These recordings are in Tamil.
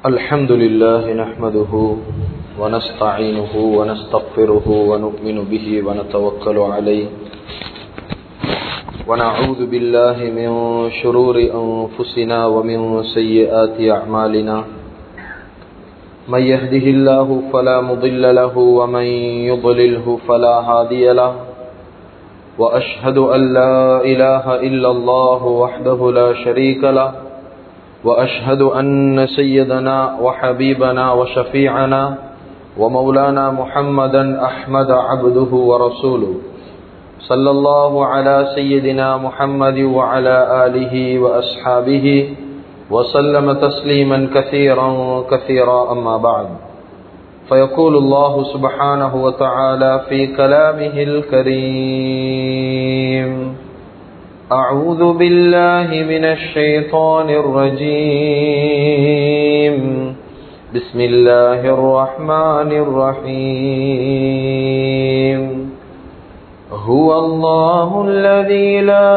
الحمد لله نحمده ونستعينه ونستغفره ونؤمن به ونتوكل عليه ونعوذ بالله من شرور أنفسنا ومن سيئات أعمالنا من يهده الله فلا مضل له ومن يضلله فلا هادي له وأشهد أن لا إله إلا الله وحده لا شريك له وأشهد أن سيدنا وحبيبنا وشفيعنا ومولانا محمدا أحمد عبده ورسوله صلى الله على سيدنا محمد وعلى آله وأصحابه وسلم تسليما كثيرا كثيرا أما بعد فيقول الله سبحانه وتعالى في كلامه الكريم أعوذ بالله من الشيطان الرجيم بسم الله الرحمن الرحيم هو الله الذي لا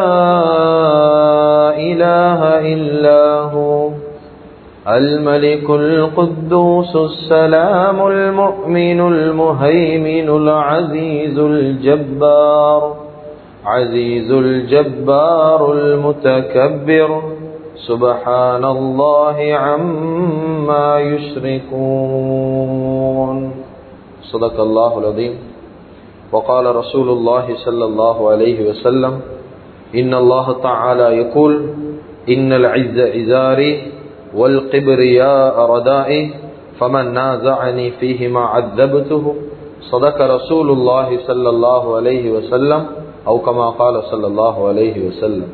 إله إلا هو الملك القدوس السلام المؤمن المهيمن العزيز الجبار عزيز الجبار المتكبر سبحان الله عما يشركون صدق الله العظيم وقال رسول الله صلى الله عليه وسلم إن الله تعالى يقول إن العز عزاري والقبرياء ردائي فمن نازعني فيهما عذبته صدق رسول الله صلى الله عليه وسلم أو كما قال صلى الله عليه وسلم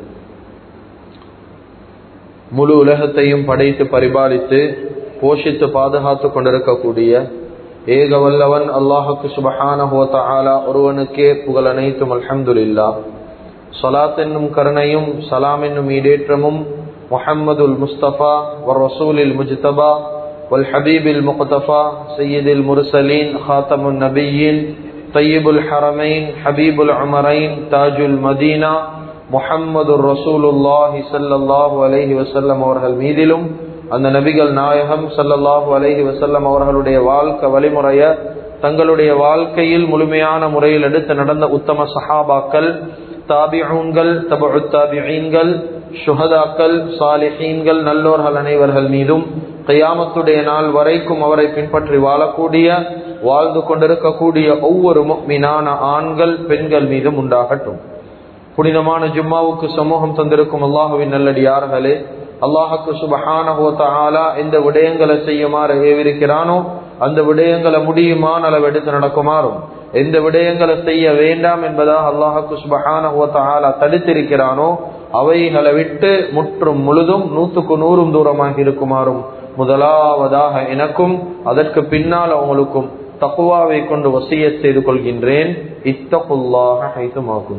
முழு உலகத்தையும் படைத்து பரிபாலித்து போஷித்து பாதுகாத்து கொண்டிருக்கக்கூடிய ஏக வல்லவன் அல்லாஹுக்கு சுபஹானஹுவத்தாலா ஒருவனுக்கே புகழ் அனைத்தும் அல்ஹம்துலில்லா சொலாத் என்னும் கருணையும் சலாம் என்னும் ஈடேற்றமும் முஹம்மதுல் முஸ்தபா வர் ரசூலில் முஜ்தபா வல் ஹபீபில் முக்தபா சையீதில் முர்சலீன் ஹாத்தமுன் நபியின் طيب الحرمين حبيب العمرين تاج المدينة முஹம்மது ரசூலுல்லாஹி சல்லாஹூ அலஹி வசல்லம் அவர்கள் மீதிலும் அந்த நபிகள் நாயகம் சல்லல்லாஹு அலஹி வசல்லம் அவர்களுடைய வாழ்க்கை வழிமுறைய தங்களுடைய வாழ்க்கையில் முழுமையான முறையில் எடுத்து நடந்த உத்தம சஹாபாக்கள் தாபிஊன்கள் தபு தாபிஈன்கள் சுஹதாக்கள் சாலிஹீன்கள் நல்லோர்கள் அனைவர்கள் மீதும் கையாமத்துடைய நாள் வரைக்கும் அவரை பின்பற்றி வாழக்கூடிய வாழ்ந்து கொண்டிருக்கக்கூடிய ஒவ்வொரு மீனான ஆண்கள் பெண்கள் மீதும் உண்டாகட்டும் புனிதமான ஜும்மாவுக்கு சமூகம் தந்திருக்கும் அல்லாஹுவின் நல்லடியார்களே அல்லாஹுக்கு சுபஹானஹோத்தாலா எந்த விடயங்களை செய்யுமாறு ஏவிருக்கிறானோ அந்த விடயங்களை முடியுமான அளவு எடுத்து நடக்குமாறும் எந்த விடயங்களை செய்ய வேண்டாம் என்பதாக அல்லாஹுக்கு சுபஹானஹோத்தாலா தடுத்திருக்கிறானோ அவைகளை விட்டு முற்றும் முழுதும் நூற்றுக்கு நூறும் தூரமாக இருக்குமாறும் முதலாவதாக எனக்கும் அதற்கு பின்னால் அவங்களுக்கும் தக்குவாவை கொண்டு வசிய செய்து கொள்கின்றேன் இத்தகுல்லாக ஹைத்துமாகும்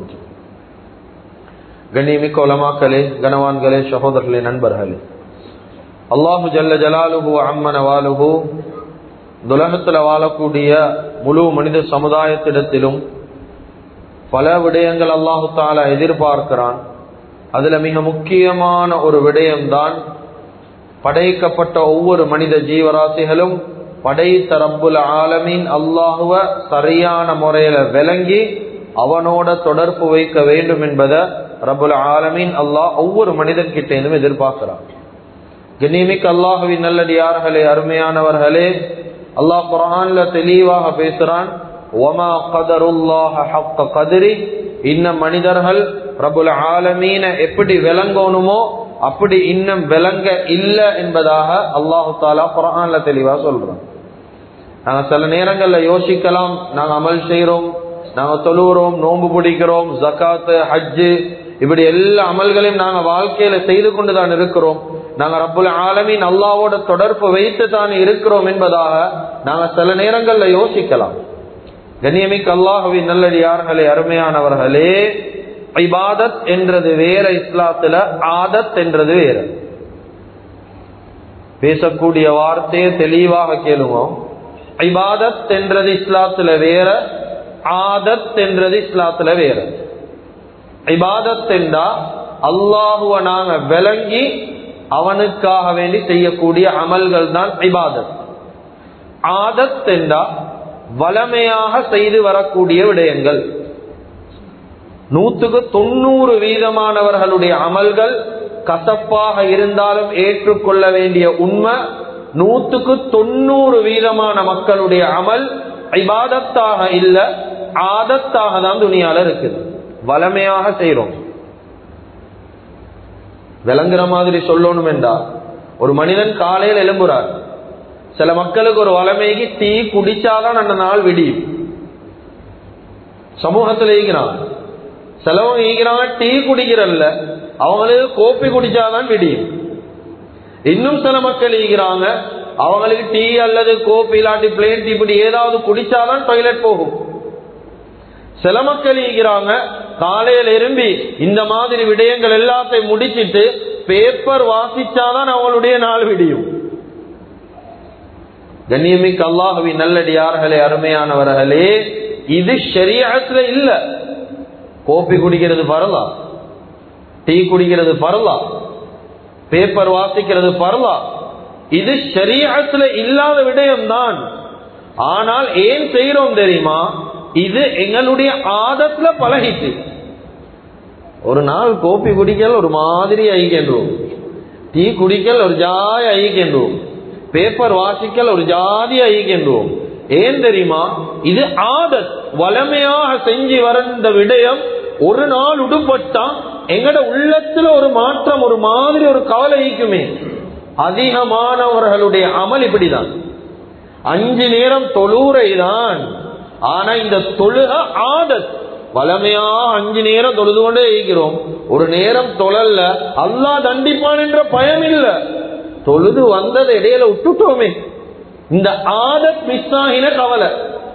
கண்ணியமிக்க உலமாக்களே கனவான்களே சகோதரர்களே நண்பர்களே அல்லாஹு ஜல்ல ஜலாலுஹு அம்மன வாலுஹு துலகத்தில் வாழக்கூடிய முழு மனித சமுதாயத்திடத்திலும் பல விடயங்கள் அல்லாஹு தாலா எதிர்பார்க்கிறான் அதுல மிக முக்கியமான ஒரு விடயம்தான் படைக்கப்பட்ட ஒவ்வொரு மனித ஜீவராசிகளும் படைத்த ரப்புல் ஆலமின் அல்லாஹுவ சரியான முறையில விளங்கி அவனோட தொடர்பு வைக்க வேண்டும் என்பதை ரபுல் ஆலமீன் அல்லாஹ் ஒவ்வொரு மனிதன் கிட்டேந்தும் எதிர்பார்க்கிறான் கண்ணியமிக்க அல்லாஹுவின் நல்லடியார்களே அருமையானவர்களே அல்லாஹ் குரான்ல தெளிவாக பேசுறான் ஒமா கதருல்லாஹ ஹக்க கதிரி இன்னும் மனிதர்கள் ரபுல் ஆலமீன எப்படி விளங்கணுமோ அப்படி இன்னும் விளங்க இல்ல என்பதாக அல்லாஹு தாலா குரான்ல தெளிவா சொல்றோம் நாங்க சில நேரங்கள்ல யோசிக்கலாம் நாங்க அமல் செய்யறோம் நாங்க தொழுகிறோம் நோன்பு பிடிக்கிறோம் ஜக்காத்து ஹஜ்ஜு இப்படி எல்லா அமல்களையும் நாங்க வாழ்க்கையில செய்து கொண்டுதான் இருக்கிறோம் நாங்க ரப்புல் ஆலமின் அல்லாவோட தொடர்பு வைத்து தான் இருக்கிறோம் என்பதாக நாங்க சில நேரங்கள்ல யோசிக்கலாம் கண்ணியமிக்கு அல்லாஹுவின் நல்லடியார்களே அருமையானவர்களே இபாதத் என்றது வேற இஸ்லாத்துல ஆதத் என்றது வேற பேசக்கூடிய வார்த்தையை தெளிவாக கேளுவோம் இபாதத் என்றது இஸ்லாத்துல வேற ஆதத் என்றது இஸ்லாத்துல வேற இபாதத் என்றா அல்லாஹுவ நாங்க விளங்கி அவனுக்காக வேண்டி செய்யக்கூடிய அமல்கள் தான் இபாதத் ஆதத் என்றா வளமையாக செய்து வரக்கூடிய விடயங்கள் நூத்துக்கு தொண்ணூறு வீதமானவர்களுடைய அமல்கள் கசப்பாக இருந்தாலும் ஏற்றுக்கொள்ள வேண்டிய உண்மை நூத்துக்கு தொண்ணூறு வீதமான மக்களுடைய அமல் இபாதத்தாக இல்ல ஆதத்தாக தான் துணியால இருக்குது வளமையாக செய்யறோம் விளங்குற மாதிரி சொல்லணும் என்றா ஒரு மனிதன் காலையில் எழும்புறார் சில மக்களுக்கு ஒரு வளமைக்கு டீ குடிச்சாதான் அந்த நாள் விடியும் சமூகத்தில் ஈகிறான் சிலவங்க ஈகிறாங்க டீ குடிக்கிறல்ல அவங்களுக்கு கோப்பி குடிச்சாதான் விடியும் இன்னும் சில மக்கள் ஈகிறாங்க அவங்களுக்கு டீ அல்லது கோப்பி இல்லாட்டி பிளேன் டீ இப்படி ஏதாவது குடிச்சாதான் டாய்லெட் போகும் சில மக்கள் ஈகிறாங்க காலையில இரும்பி இந்த மாதிரி விடயங்கள் எல்லாத்தையும் முடிச்சிட்டு பேப்பர் வாசிச்சாதான் அவங்களுடைய நாள் விடியும் கண்ணியமிக்கு அல்லாஹவி நல்லடியார்களே அருமையானவர்களே இது ஷரியத்துல இல்ல கோப்பி குடிக்கிறது பரலா டீ குடிக்கிறது பரலா பேப்பர் வாசிக்கிறது பரலா இது ஷரியத்துல இல்லாத விடயம் தான் ஆனால் ஏன் செய்யறோம் தெரியுமா இது எங்களுடைய ஆதத்துல பழகிட்டு ஒரு நாள் கோப்பி குடிக்கல் ஒரு மாதிரி ஐக்கின்றோம் டீ குடிக்கல் ஒரு ஜாய் ஐக்கின்றோம் பேப்பர் வாசிக்கல் ஒரு ஜாதி ஐக்கின்றோம் ஏன் தெரியுமா இது ஆதத் வளமையாக செஞ்சு வந்த விடயம் ஒரு நாள் உடுப்பட்டா எங்கட உள்ளத்துல ஒரு மாற்றம் ஒரு மாதிரி ஒரு கவலை ஈக்குமே அதிகமானவர்களுடைய அமல் இப்படிதான் அஞ்சு நேரம் தொழுரை தான் ஆனா இந்த தொழுக ஆதத் வளமையா அஞ்சு நேரம் தொழுது கொண்டே இருக்கிறோம் ஒரு நேரம் தொழல்ல அல்லா தண்டிப்பான் என்ற பயம் இல்ல தொழுது வந்தது இடையில விட்டுட்டோமே இந்த ஆதத் மிஸ் ஆகின கவலை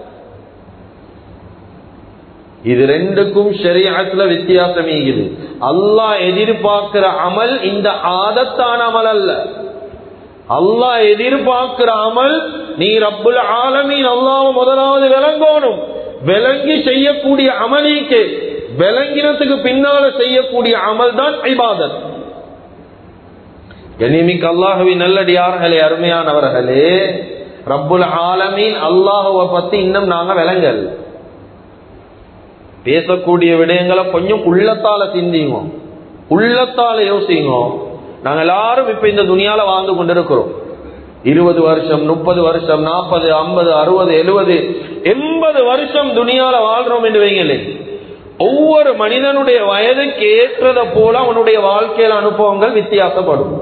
இது ரெண்டுக்கும் ஷரியத்துல வித்தியாசம் ஈகுது அல்லாஹ் எதிர்பார்க்கிற அமல் இந்த ஆதத்தான அமல் அல்ல அல்லாஹ் எதிர்பார்க்கிற அமல் நீ ரப்புல் ஆலமீன் அல்லாஹ் முதலாவது விளங்கணும் விளங்கி செய்யக்கூடிய அமலிக்கு விளங்கினத்துக்கு பின்னால செய்யக்கூடிய அமல் தான் ஐபாதத் கனிமிக்கு அல்லாஹுவி நல்லடியார்களே அருமையானவர்களே ரப்புல் ஆலமீன் அல்லாஹுவ பத்தி இன்னும் நாங்க விளங்கல் பேசக்கூடிய விடயங்களை கொஞ்சம் உள்ளத்தால சிந்திங்க உள்ளத்தால யோசிங்க நாங்க எல்லாரும் இப்ப இந்த துணியால வாழ்ந்து கொண்டிருக்கிறோம் இருபது வருஷம் முப்பது வருஷம் நாற்பது ஐம்பது அறுபது எழுபது எண்பது வருஷம் துணியால வாழ்றோம் என்று வைங்களே ஒவ்வொரு மனிதனுடைய வயதுக்கு ஏற்றத போல அவனுடைய வாழ்க்கையில அனுபவங்கள் வித்தியாசப்படும்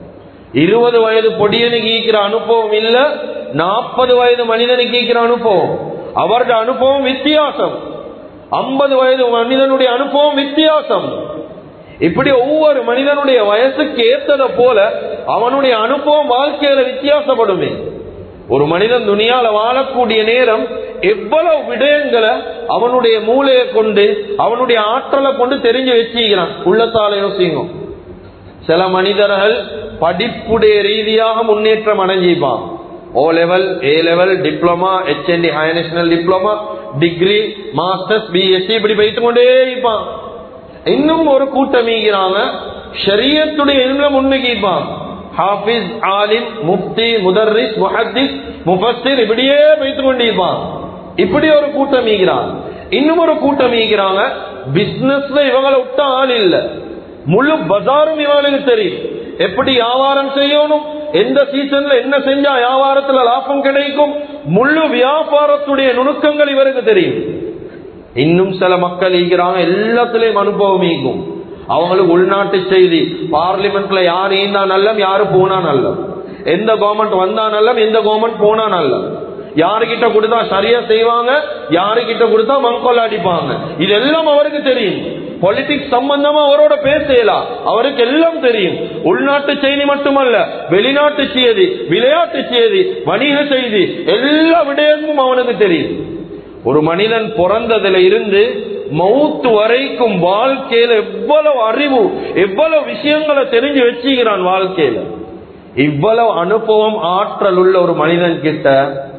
இருபது வயது பொடியனுக்கு ஈக்கிற அனுபவம் இல்ல நாற்பது வயது மனிதனுக்கு ஈக்கிற அனுபவம் அவருடைய அனுபவம் வித்தியாசம் ஐம்பது வயது மனிதனுடைய அனுபவம் வித்தியாசம் இப்படி ஒவ்வொரு மனிதனுடைய வயசுக்கு ஏத்தத போல அவனுடைய அனுபவம் வாழ்க்கையில வித்தியாசப்படுமே ஒரு மனிதன் துணியால வாழக்கூடிய நேரம் எவ்வளவு விடயங்களை அவனுடைய மூளையை கொண்டு அவனுடைய ஆற்றலை கொண்டு தெரிஞ்சு வச்சுக்கிறான் உள்ளத்தால யோசிங்க சில மனிதர்கள் படிப்புடைய ரீதியாக முன்னேற்றம் அடைஞ்சிப்பான் O level A level diploma HND high national diploma degree masters BSc இப்படி வைத்துக் கொண்டே இருப்பான் இன்னும் ஒரு கூட்டம் ஈகிறாங்க ஷரியத்துடைய இல்ம முன்னுக்கிப்பான் ஹாஃபிஸ் ஆலிம் முஃப்தி முதர்ரிஸ் முஹத்திஸ் முஃபஸ்ஸிர் இப்படியே வைத்துக் கொண்டிருப்பான் இப்படி ஒரு கூட்டம் ஈகிறான் இன்னும் ஒரு கூட்டம் ஈகிறாங்க பிசினஸ்ல இவங்களை விட்ட ஆள் இல்ல முழு பஜாரும் இவங்களுக்கு தெரியும் எப்படி வியாபாரம் செய்யணும் எந்த சீசன்ல என்ன செஞ்சா வியாபாரத்துல லாபம் கிடைக்கும் முழு வியாபாரத்துடைய நுணுக்கங்கள் இவருக்கு தெரியும் இன்னும் சில மக்கள் ஈகிறாங்க எல்லாத்திலையும் அனுபவம் ஈக்கும் அவங்களுக்கு உள்நாட்டு செய்தி பார்லிமெண்ட்ல யார் ஈந்தா நல்லம் யாரு போனா நல்லம் எந்த கவர்மெண்ட் வந்தா நல்லம் எந்த கவர்மெண்ட் போனா நல்லம் யாருகிட்ட கொடுத்தா சரியா செய்வாங்க யாருகிட்ட கொடுத்தா மங்கொல்ல அடிப்பாங்க இதெல்லாம் அவருக்கு தெரியும் பொலிட்டிக்ஸ் சம்பந்தமா அவரோட பேசலாம் அவருக்கு எல்லாம் தெரியும் உள்நாட்டு செய்தி மட்டுமல்ல வெளிநாட்டு செய்தி விளையாட்டு செய்தி வணிக செய்தி எல்லா விடயமும் அவனுக்கு தெரியும் ஒரு மனிதன் பிறந்ததுல இருந்து மவுத்து வரைக்கும் வாழ்க்கையில எவ்வளவு அறிவு எவ்வளவு விஷயங்களை தெரிஞ்சு வச்சுக்கிறான் வாழ்க்கையில இவ்வளவு அனுபவம் ஆற்றல் உள்ள ஒரு மனிதன் கிட்ட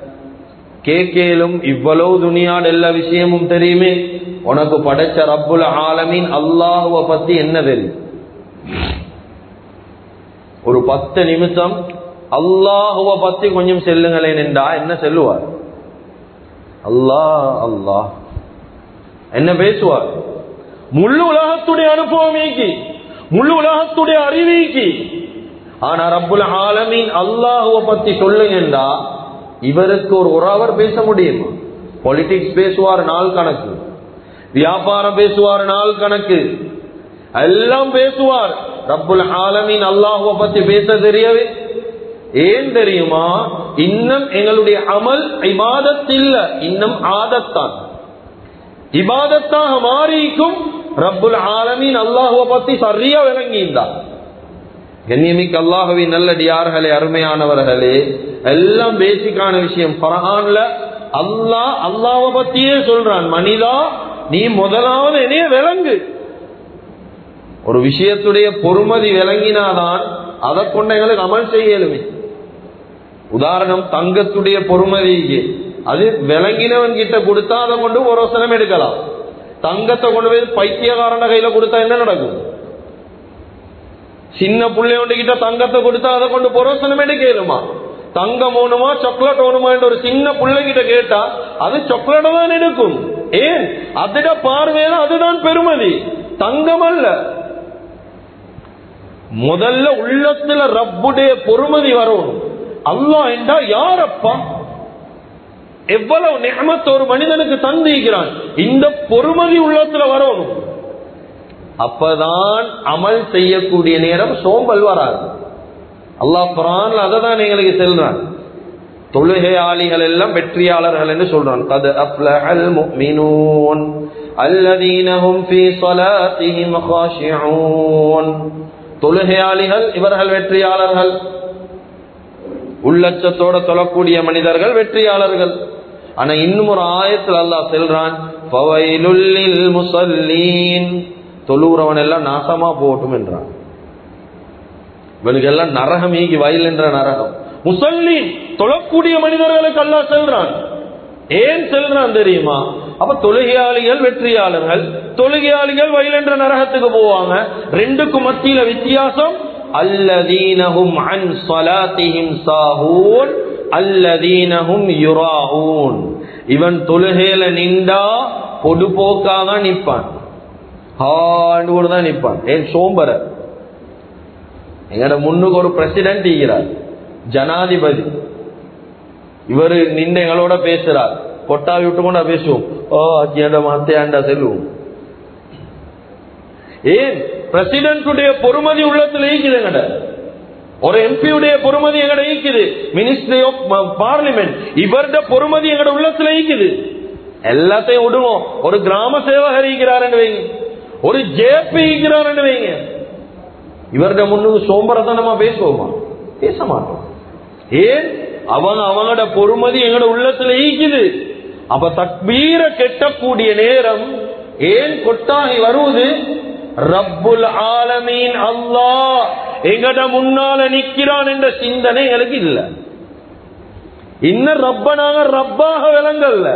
கேக்கேலும் இவ்வளவு துணியால் எல்லா விஷயமும் தெரியுமே உனக்கு படைச்ச ரப்புல் ஆலமீன் அல்லாஹுவ பத்தி என்ன தெரியும் ஒரு பத்து நிமிஷம் அல்லாஹுவ பத்தி கொஞ்சம் செல்லுங்களேன் என்றா என்ன செல்லுவார் அல்லாஹ் அல்லாஹ் என்ன பேசுவார் முழு உலகத்துடைய அனுபவம் ஈக்கி முழு உலகத்துடைய அறிவீக்கி ஆனா ரப்புல் ஆலமீன் அல்லாஹுவ பத்தி சொல்லுங்கண்டா இவருக்கு ஒரு ஒரு அவர் பேச முடியுமா பொலிட்டிக்ஸ் பேசுவார் நாள் கணக்கு வியாபாரம் பேசுவார் நாள் கணக்கு எல்லாம் பேசுவார் ரப்புல் ஆலமீன் அல்லாஹுவ பத்தி பேச தெரியவே ஏன் தெரியுமா இன்னும் எங்களுடைய அமல் இபாதத் இல்ல இன்னும் ஆதத்தான் இபாதத்தாக மாறிக்கும் ரப்புல் ஆலமீன் அல்லாஹுவ பத்தி சரியா விளங்கியிருந்தார் கண்ணியமிக்க அல்லாஹுவின் நல்லடியார்களே அருமையானவர்களே எல்லாம் பேசிக்கான விஷயம் பரஹான்ல அல்லாஹ் அல்லாஹ் பத்தியே சொல்றான் மனிதா நீ முதலாவது என்னைய விளங்கு ஒரு விஷயத்துடைய பொறுமதி விளங்கினாதான் அதை கொண்டு எங்களுக்கு அமல் செய்யலுமே உதாரணம் தங்கத்துடைய பொறுமதி அது விளங்கினவன் கிட்ட கொடுத்தா அதை கொண்டு ஒரு வசனம் எடுக்கலாம் தங்கத்தை கொண்டு போய் பைத்தியக்காரன கையில கொடுத்தா என்ன நடக்கும் சின்ன பிள்ளையோண்டு கிட்ட தங்கத்தை கொடுத்தா அதை கொண்டு பொரோசனம் எடுக்கலுமா தங்கம் ஓணுமா சாக்லேட் ஓணுமா என்ற ஒரு சின்ன பிள்ளை கிட்ட கேட்டா அது சாக்லேட் தான் எடுக்கும் ஏன் அதிட பார்வையில அதுதான் பெருமதி தங்கம் அல்ல முதல்ல உள்ளத்துல ரப்புடைய பொறுமதி வரணும் அல்லா என்றா யாரப்பா எவ்வளவு நியமத்தை ஒரு மனிதனுக்கு தந்திருக்கிறான் இந்த பொறுமதி உள்ளத்துல வரணும் அப்பதான் அமல் செய்யக்கூடிய நேரம் சோம்பல் வராது அல்லாஹ் குரான்ல அதை தான் எங்களுக்கு செல்றான் தொழுகையாளிகள் எல்லாம் வெற்றியாளர்கள் என்று சொல்றான் கது அப்லஹல் முஃமினூன் الذين هم في صلاتهم خاشعون தொழுகையாளிகள் இவர்கள் வெற்றியாளர்கள் உள்ளச்சத்தோட தொழக்கூடிய மனிதர்கள் வெற்றியாளர்கள் ஆனா இன்னும் ஒரு ஆயத்தில் அல்லாஹ் செல்றான் ஃபவைலுல்லில் முஸல்லீன் தொழுகிறவன் எல்லாம் நாசமா போகட்டும் என்றான் இவனுக்கு எல்லாம் நரகம் ஈகி வயல் என்ற நரகம் முசல்லீன் தொழக்கூடிய மனிதர்களுக்கு அல்லா செல்றான் ஏன் செல்றான் தெரியுமா அப்ப தொழுகையாளிகள் வெற்றியாளர்கள் தொழுகையாளிகள் வயல் என்ற நரகத்துக்கு போவாங்க ரெண்டுக்கும் மத்தியில வித்தியாசம் அல்லதீனஹும் அன் ஸலாத்திஹிம் சாஹூன் அல்லதீனஹும் யுராஹூன் இவன் தொழுகையில நின்றா பொடுபோக்காக நிப்பான் ஹாண்டு கூட தான் நிப்பான் ஏன் சோம்பர எங்கட முன்னுக்கு ஒரு பிரசிடென்ட் ஈகிறார் ஜனாதிபதி இவரு நின்று எங்களோட பேசுறார் கொட்டாவி விட்டு கொண்டா பேசுவோம் ஓ அஜியாண்ட மாத்தையாண்டா செல்லுவோம் ஏன் பிரசிடென்டுடைய பொறுமதி உள்ளத்துல ஈக்குது எங்கட ஒரு எம்பியுடைய பொறுமதி எங்கட ஈக்குது மினிஸ்ட்ரி ஆஃப் பார்லிமெண்ட் இவருடைய பொறுமதி எங்கட உள்ளத்துல ஈக்குது எல்லாத்தையும் விடுவோம் ஒரு கிராம சேவகர் ஈக்கிறாருன்னு வைங்க ஒரு ஜேபி ஈக்கிறாருன்னு வைங்க இவருடைய முன்னுக்கு சோம்பரத்தனமா பேசுவோமா பேச மாட்டோம் ஏன் அவங்க அவங்களோட பொறுமதி எங்களோட உள்ளத்துல ஈக்குது அப்ப தக்பீர கெட்டக்கூடிய நேரம் ஏன் கொட்டாகி வருவது ரப்புல் ஆலமீன் அல்லாஹ் எங்கட முன்னால நிக்கிறான் என்ற சிந்தனை எங்களுக்கு இல்ல இன்னும் ரப்ப நாங்க ரப்பாக விளங்கல்ல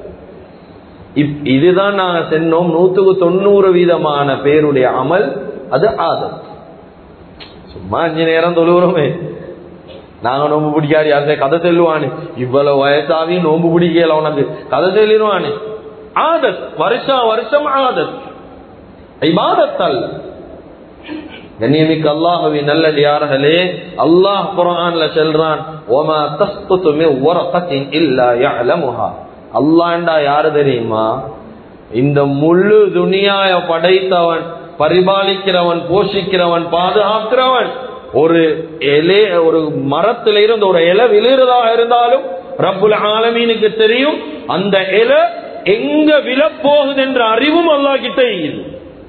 இதுதான் நாங்க சென்னோம் நூத்துக்கு தொண்ணூறு வீதமான பேருடைய அமல் அது ஆதம் சும்மா அஞ்சு நேரம் தொழுகிறோமே நாங்க நோம்பு பிடிக்காது யாருமே கதை செல்லுவானு இவ்வளவு வயசாவி நோம்பு பிடிக்கல உனக்கு கதை சொல்லிடுவானு ஆதத் வருஷம் வருஷம் ஆதத் இபாதத் அல்ல கண்ணியமிக்க அல்லாஹவி நல்லடியார்களே அல்லாஹ் குரான்ல செல்றான் ஓமா தஸ்குத்து மின் வரகத்தின் இல்லா யஅலமுஹா அல்லாஹ்ண்டா யாரு தெரியுமா இந்த முழு துனியாய படைத்தவன் பரிபாலிக்கிறவன் போஷிக்கிறவன் பாதுகாக்கிறவன் ஒரு இலை ஒரு மரத்தில இருந்து ஒரு இலை விழுறதாக இருந்தாலும் ரப்புல் ஆலமீனுக்கு தெரியும் அந்த இலை எங்க விழப்போகுது என்ற அறிவும் அல்லாஹ் கிட்ட இருக்குது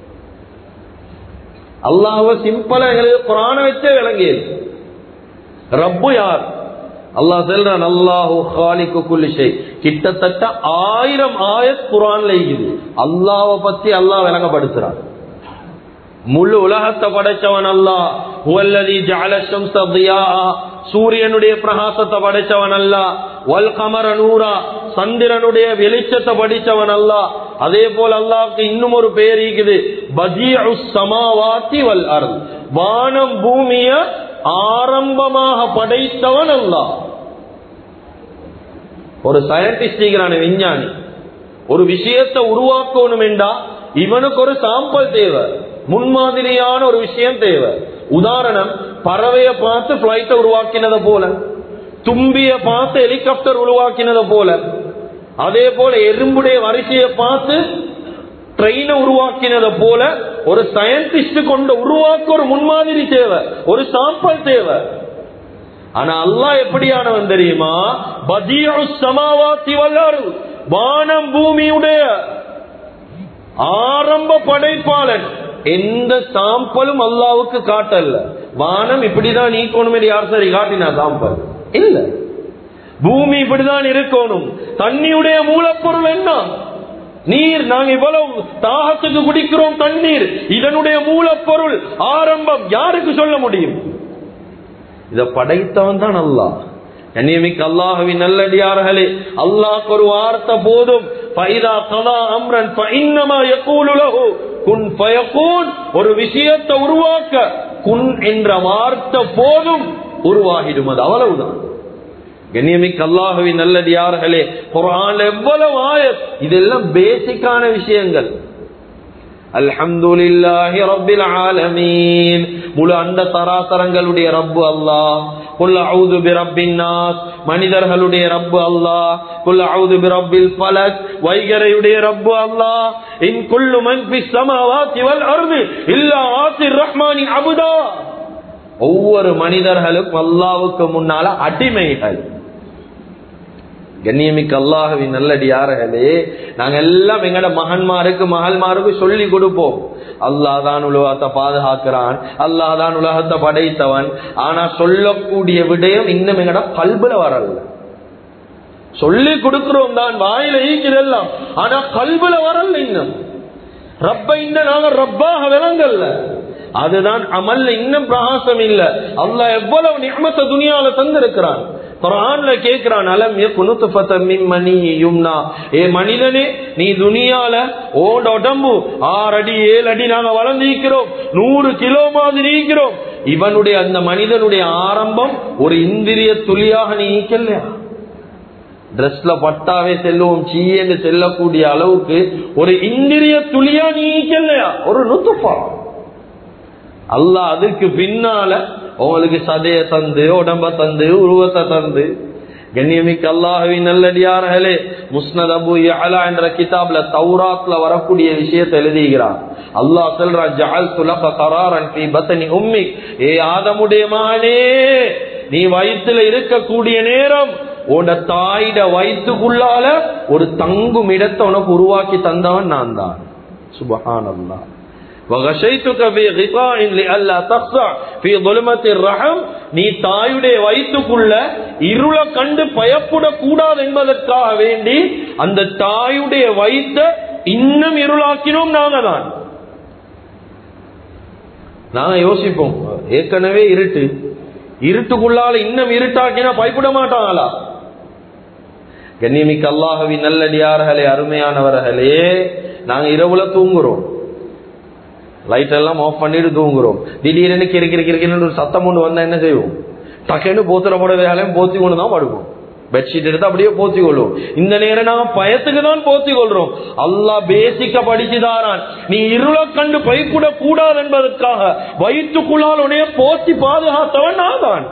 அல்லாஹ் சிம்பிளா எங்களுக்கு குரான வச்சே விளங்கியது ரப்பு யார் அல்லாஹ் சொல்றான் அல்லாஹு ஹாலிக்கு குல்லிஷை கிட்டத்தட்ட ஆயிரம் ஆயத் குரான்ல இருக்குது அல்லாஹ்வை பத்தி அல்லாஹ் விளங்கப்படுத்துறான் முழு உலகத்தை படைச்சவன் அல்லா ஹுவல்லதி ஜஅல ஷம்ஸ தியாஆ சூரியனுடைய பிரகாசத்தை படைச்சவன் அல்லா வல் கமர நூரா சந்திரனுடைய வெளிச்சத்தை படிச்சவன் அல்லா அதே போல அல்லாஹ்க்கு இன்னும் ஒரு பெயர் இருக்குது பஜீஉ சமாவாத்தி வல் அர்த் வானம் பூமிய ஆரம்பமாக படைத்தவன் அல்லாஹ் ஒரு சயின்டிஸ்ட் விஞ்ஞானி ஒரு விஷயத்தை உருவாக்கணும் என்றா இவனுக்கு ஒரு சாம்பல் தேவை முன்மாதிரியான ஒரு விஷயம் தேவை உதாரணம் பறவைய பார்த்து பிளைட்டை உருவாக்கினத போல தும்பிய பார்த்து ஹெலிகாப்டர் உருவாக்கினத போல அதே போல எறும்புடைய வரிசையை பார்த்து ட்ரெயினை உருவாக்கினத போல ஒரு சயின்டிஸ்ட் கொண்ட உருவாக்க ஒரு முன்மாதிரி தேவை ஒரு சாம்பல் தேவை ஆனா அல்லாஹ் எப்படியானவன் தெரியுமா பதியு சமாவாத்தி வல்லாரு வானம் பூமியுடைய ஆரம்ப படைப்பாளன் எந்த சாம்பலும் அல்லாவுக்கு காட்டல வானம் இப்படிதான் நீக்கணும் யார் சரி காட்டினா சாம்பல் இல்ல பூமி இப்படிதான் இருக்கணும் தண்ணியுடைய மூலப்பொருள் என்ன நீர் நாங்க இவ்வளவு தாகத்துக்கு குடிக்கிறோம் தண்ணீர் இதனுடைய மூலப்பொருள் ஆரம்பம் யாருக்கு சொல்ல முடியும் இத படைத்தவன் தான் அல்லாஹ் கண்ணியமிக்க அல்லாஹுவின் நல்லடியார்களே அல்லாஹ் ஒரு வார்த்தை போதும் ஃபைதா கதா அம்ரன் ஃபஇன்னமா யகூலு லஹு குன் ஃபயகூன் ஒரு விஷயத்தை உருவாக்க குன் என்ற வார்த்தை போதும் உருவாகிடும் அது அவ்வளவுதான் கண்ணியமிக்க அல்லாஹுவின் நல்லடியார்களே குர்ஆன்ல எவ்வளவு ஆயத் இதெல்லாம் பேசிக்கான விஷயங்கள் அல்ஹம்துலில்லாஹி ரப்பில் ஆலமீன் முழு அண்ட சராசரங்களுடைய ரப்பு அல்லாஹ் குல் அவுது பிரப்பின் நாஸ் மனிதர்களுடைய ரப்பு அல்லாஹ் குல் அவுது பிரப்பில் ஃபலக் வைகரையுடைய ரப்பு அல்லாஹ் இன் குல்லு மன் ஃபிஸ் ஸமாவாத்தி வல் அர்தி இல்லா ஆத்திர் ரஹ்மானி அபுதா ஒவ்வொரு மனிதர்களுக்கும் அல்லாவுக்கு முன்னால அடிமைகள் கண்ணியமிக்க அல்லாஹவின் நல்லடியார்களே நாங்க எல்லாம் எங்கட மகன்மாருக்கு மகள்மாருக்கு சொல்லி கொடுப்போம் அல்லாஹ் தான் உலகத்தை பாதுகாக்கிறான் அல்லாஹ் தான் உலகத்தை படைத்தவன் ஆனா சொல்லக்கூடிய விடயம் இன்னும் எங்கட கல்புல வரல சொல்லி கொடுக்கிறோம் தான் வாயில ஈக்கிறதெல்லாம் ஆனா கல்புல வரல இன்னும் ரப்ப இன்னும் நாங்க ரப்பாக விளங்கல்ல அதுதான் அமல்ல இன்னும் பிரகாசம் இல்ல அல்லாஹ் எவ்வளவு நியமத்த துணியால தந்திருக்கிறான் குரான்ல கேக்குறான் அலம் மணி யும்னா ஏ மனிதனே நீ துனியால ஓட உடம்பு ஆறு அடி ஏழு அடி நாங்க வளர்ந்திருக்கிறோம் நூறு கிலோ மாதிரி இருக்கிறோம் இவனுடைய அந்த மனிதனுடைய ஆரம்பம் ஒரு இந்திரிய துளியாக நீ ஈக்கலையா ட்ரெஸ்ல பட்டாவே செல்லுவோம் சீன்னு செல்லக்கூடிய அளவுக்கு ஒரு இந்திரிய துளியா நீ ஈக்கலையா ஒரு நுத்துப்பா அல்லாஹ் அதுக்கு பின்னால உங்களுக்கு சதைய தந்து உடம்ப தந்து உருவத்தை தந்து கண்ணியமிக்க அல்லாஹுவின் நல்லடியார்களே முஸ்னத் அபு யஅலா என்ற கிதாப்ல தௌராத்ல வரக்கூடிய விஷயத்தை எழுதுகிறார் அல்லாஹ் சொல்றான் ஜஅல் துலக கராரன் ஃபீ பத்னி உம்மிக் ஏ ஆதமுடைய மகனே நீ வயித்துல இருக்கக்கூடிய நேரம் உட தாயிட வயிற்றுக்குள்ளால ஒரு தங்கும் இடத்தை உனக்கு உருவாக்கி தந்தவன் நான் தான் சுபஹானல்லாஹ் وغشيتك في غطاء لئلا تخضع في ظلمة الرحم நீ தாயுடைய வயிற்றுக்குள்ள இருள கண்டு பயப்படக் கூடாது என்பதற்காக வேண்டி அந்த தாயுடைய வயிற்ற இன்னும் இருளாக்கினோம் நாங்க தான் நாங்க யோசிப்போம் ஏற்கனவே இருட்டு இருட்டுக்குள்ளால இன்னும் இருட்டாக்கினா பயப்பட மாட்டாங்களா கண்ணியமிக்க அல்லாஹவி நல்லடியார்களே அருமையானவர்களே நாங்க இரவுல தூங்குறோம் லைட் எல்லாம் ஆஃப் பண்ணிட்டு தூங்குறோம் திடீர்னு கிரி கிரி கிரிக்கின்னு ஒரு சத்தம் ஒன்று வந்தா என்ன செய்வோம் டக்குன்னு போத்துற போட வேலையும் போத்தி கொண்டு தான் படுவோம் பெட்ஷீட் எடுத்து அப்படியே போத்தி கொள்வோம் இந்த நேரம் நாம பயத்துக்கு தான் போத்தி கொள்றோம் அல்லாஹ் பேசிக்க படிச்சுதாரான் நீ இருள கண்டு பயப்பட கூடாது என்பதற்காக வயிற்றுக்குள்ளால் உடைய போத்தி பாதுகாத்தவன் நான் தான்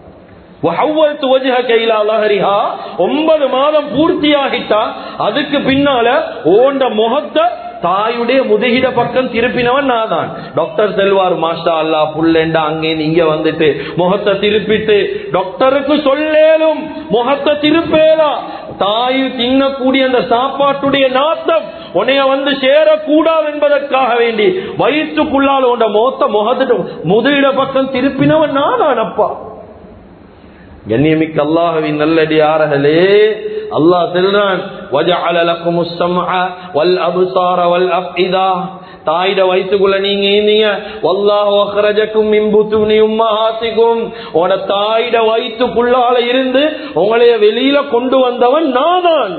ஒன்பது மாதம் பூர்த்தியாகிட்டா அதுக்கு பின்னால ஓண்ட முகத்தை தாயுடைய முதுகிட பக்கம் திருப்பினவன் நான் தான் டாக்டர் செல்வார் மாஸ்டா அல்லா புள்ளேண்டா அங்கே இங்க வந்துட்டு முகத்தை திருப்பிட்டு டாக்டருக்கு சொல்லேலும் முகத்தை திருப்பேலா தாய் தின்னக்கூடிய அந்த சாப்பாட்டுடைய நாத்தம் உன்னைய வந்து சேரக்கூடாது என்பதற்காக வேண்டி வயிற்றுக்குள்ளால் உண்ட முகத்தை முகத்திட்டு முதுகிட பக்கம் திருப்பினவன் நான் தான் அப்பா கண்ணியமிக்க அல்லாஹுவின் நல்லடியார்களே அல்லாஹ் செல்றான் وَجَعَلَ لَكُمُ السَّمْعَ وَالْأَبْصَارَ وَالْأَفْئِدَةَ தாயிட வயிற்றுக்குள்ள நீங்க இருந்தீங்க வல்லாஹு அக்ரஜக்கும் மின் புத்துனி உம்மஹாத்திக்கும் உன தாயிட வயிற்றுக்குள்ளால இருந்து உங்களைய வெளியில கொண்டு வந்தவன் நான் தான்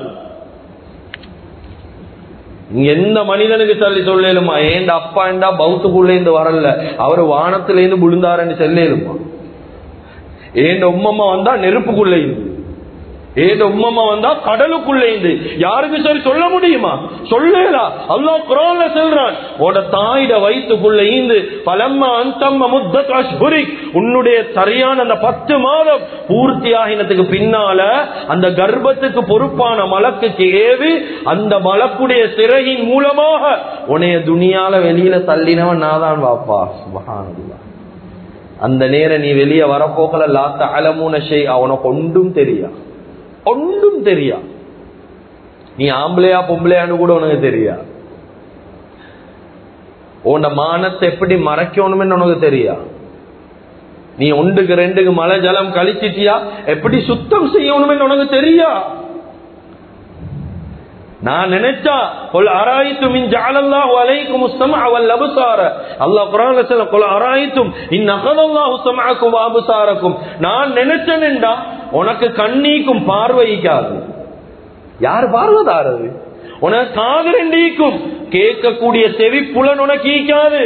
எந்த மனிதனுக்கு சொல்லி சொல்லலுமா ஏண்ட அப்பா ஏண்டா பௌத்துக்குள்ள இருந்து வரல அவரு வானத்தில இருந்து விழுந்தாருன்னு சொல்லலுமா ஏண்ட உம்மம்மா வந்தா நெருப்புக்குள்ள இருந்து ஏண்ட உம்மம்மா வந்தா கடலுக்குள்ள இருந்து யாருக்கு சரி சொல்ல முடியுமா சொல்லலாம் அல்லாஹ் குரான்ல சொல்றான் உட தாயிட வயிற்றுக்குள்ள ஈந்து பலம்மா அந்தம்ம முத்தத் அஷ்ஹுரிக் உன்னுடைய சரியான அந்த பத்து மாதம் பூர்த்தி ஆகினத்துக்கு பின்னால அந்த கர்ப்பத்துக்கு பொறுப்பான மலக்குக்கு ஏவி அந்த மலக்குடைய சிறகின் மூலமாக உன்னைய துணியால வெளியில தள்ளினவன் நாதான் வாப்பா சுபஹானல்லாஹ் அந்த நேரம் நீ வெளியே வரப்போகல லாத்த அலமூன ஷெய் அவனுக்கு ஒன்றும் தெரியா ஒன்றும் தெரியா நீ ஆம்பளையா பொம்பளையான்னு கூட உனக்கு தெரியா உன்ன மானத்தை எப்படி மறைக்கணும்னு உனக்கு தெரியா நீ ஒன்றுக்கு ரெண்டுக்கு மழை ஜலம் கழிச்சிட்டியா எப்படி சுத்தம் செய்யணும்னு உனக்கு தெரியா நான் நினைச்சா கொல் அராயித்தும் இன் ஜஅலல்லாஹு அலைக்கும் السمع والابصار அல்லாஹ் குர்ஆன்ல சொல்ல கொல் அராயித்தும் இன் அகதல்லாஹு சமஅக்கும் வஅபசாரக்கும் நான் நினைச்சேன்டா உனக்கு கண்ணீக்கும் பார்வைக்காது யார் பார்வதாரது உனக்கு காது ரெண்டீக்கும் கேட்கக்கூடிய செவி புலன் உனக்கு ஈக்காது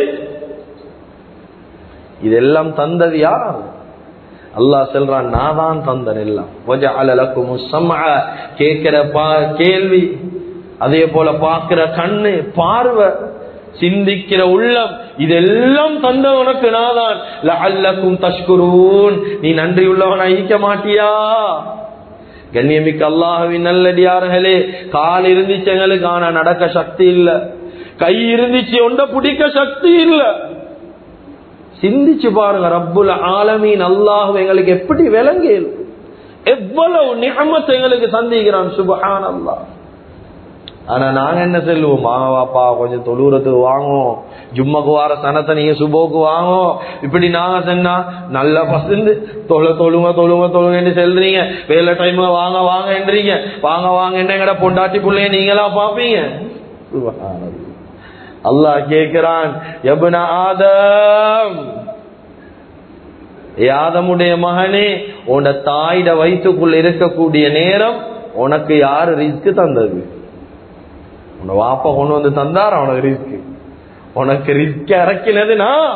இதெல்லாம் தந்தது யார் அல்லாஹ் சொல்றான் நான் தான் தந்தன் எல்லாம் வஜஅலலக்கும் சம்அ கேட்கிற பா கேள்வி அதே போல பார்க்கிற கண்ணு பார்வை சிந்திக்கிற உள்ளம் இதெல்லாம் தந்த உனக்கு நாதான் லஅல்லக்கும் தஷ்குரூன் நீ நன்றி உள்ளவன் ஐக்க மாட்டியா கண்ணியமிக்க அல்லாஹுவின் நல்லடியார்களே கால் இருந்துச்சு எங்களுக்கு ஆனா நடக்க சக்தி இல்ல கை இருந்துச்சு ஒண்ட பிடிக்க சக்தி இல்ல சிந்திச்சு பாருங்க ரப்புல் ஆலமீன் அல்லாஹ் எங்களுக்கு எப்படி விளங்கியல் எவ்வளவு நியமத்தை எங்களுக்கு சந்திக்கிறான் சுபஹான் அல்லாஹ் ஆனா நாங்க என்ன செல்லுவோம் வாங்க வாப்பா கொஞ்சம் தொழுறதுக்கு வாங்குவோம் ஜும்மாக்கு வார சனத்தை நீங்க சுபோக்கு வாங்கும் இப்படி நாங்க சொன்னா நல்லா பசந்து தொழு தொழுங்க தொழுங்க தொழுங்கன்னு செல்றீங்க வேலை டைம்ல வாங்க வாங்கன்றீங்க வாங்க வாங்க எங்கட பொண்டாட்டி பிள்ளைய நீங்களா பாப்பீங்க அல்லாஹ் கேக்குறான் எபுன ஆதம் ஏ ஆதமுடைய மகனே உன்னோட தாயிட வயிற்றுக்குள்ள இருக்கக்கூடிய நேரம் உனக்கு யாரு ரிஸ்க் தந்தது உன்னை வாப்பா கொண்டு வந்து தந்தார் அவனுக்கு ரிஸ்க் உனக்கு ரிஸ்க் இறக்கினது நான்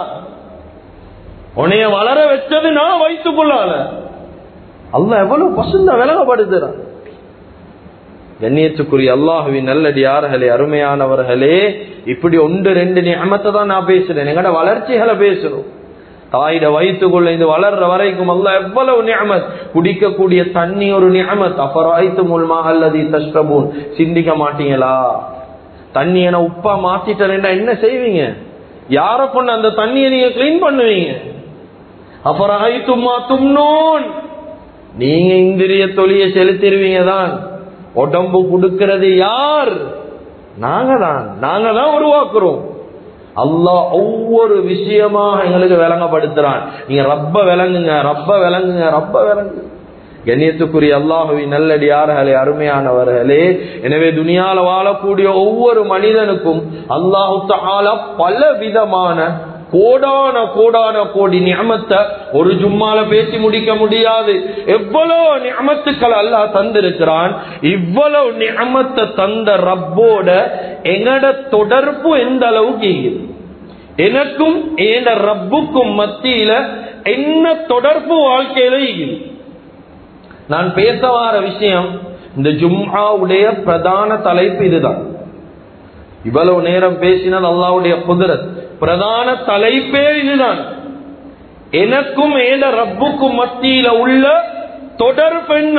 உன்னைய வளர வச்சது நான் வயிற்றுக்குள்ளால அல்ல எவ்வளவு பசுந்த விலகப்படுத்துறான் கண்ணியத்துக்குரிய அல்லாஹுவின் நல்லடியார்களே அருமையானவர்களே இப்படி ஒன்று ரெண்டு நியமத்தை தான் நான் பேசுறேன் எங்கட வளர்ச்சிகளை பேசுறோம் தாயிட வயிற்றுக்குள்ள இது வளர்ற வரைக்கும் அல்ல எவ்வளவு நியமத் குடிக்கக்கூடிய தண்ணி ஒரு நியமத் அபராய்த்து முல்மா அல்லது தஷ்டபூன் சிந்திக்க மாட்டீங்களா தண்ணி என உப்பா மாத்திட்டேன்னா என்ன செய்வீங்க யார கொண்டு அந்த தண்ணியை நீங்க கிளீன் பண்ணுவீங்க அபராய்த்துமா தும்னோன் நீங்க இந்திரிய தொழிய செலுத்திடுவீங்க தான் உடம்பு கொடுக்கிறது யார் நாங்க தான் நாங்க தான் உருவாக்குறோம் அல்லாஹ் ஒவ்வொரு விஷயமாக எங்களுக்கு விளங்கப்படுத்துறான் நீங்க ரப்ப விளங்குங்க ரப்ப விளங்குங்க ரப்ப விளங்குங்க கண்ணியத்துக்குரிய அல்லாஹுவின் நல்லடியார்களே அருமையானவர்களே எனவே துனியால வாழக்கூடிய ஒவ்வொரு மனிதனுக்கும் அல்லாஹு தாலா பல விதமான கோடான கோடான கோடி நியமத்தை ஒரு ஜும்மால பேசி முடிக்க முடியாது எவ்வளவு நியமத்துக்கள் அல்லாஹ் தந்திருக்கிறான் இவ்வளவு நியமத்தை தந்த ரப்போட எங்கட தொடர்பு எந்த அளவுக்கு இருக்குது எனக்கும் என் ரப்புக்கும் மத்தியில என்ன தொடர்பு வாழ்க்கையில இருக்குது நான் பேச வார விஷயம் இந்த ஜும்ஹாவுடைய பிரதான தலைப்பு இதுதான் இவ்வளவு நேரம் பேசினால் அல்லாவுடைய குதிரத் பிரதான தலைப்பே இதுதான் எனக்கும் ஏன ரப்புக்கும் மத்தியில உள்ள தொடர்பு என்ன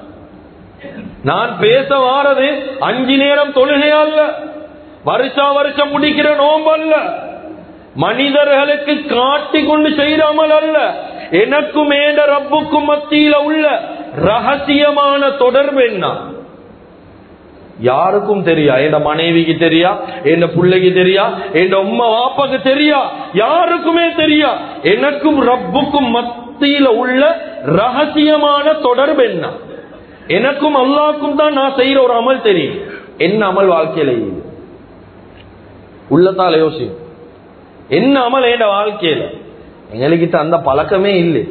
நான் பேச வாரது அஞ்சு நேரம் தொழுகை அல்ல வருஷா வருஷம் முடிக்கிற நோம்பு அல்ல மனிதர்களுக்கு காட்டி கொண்டு செய்யாமல் அல்ல எனக்கும் ஏன ரப்புக்கும் மத்தியில உள்ள ரகசியமான தொடர்பு என்ன யாருக்கும் தெரியா என் மனைவிக்கு தெரியா என் பிள்ளைக்கு தெரியா என் உம்மா வாப்பாக்கு தெரியா யாருக்குமே தெரியா எனக்கும் ரப்புக்கும் மத்தியில உள்ள ரகசியமான தொடர்பு என்ன எனக்கும் அல்லாக்கும் தான் நான் செய்யற ஒரு அமல் தெரியும் என்ன அமல் வாழ்க்கையில இது உள்ளத்தால யோசி என்ன அமல் என் வாழ்க்கையில எங்ககிட்ட அந்த பழக்கமே இல்லை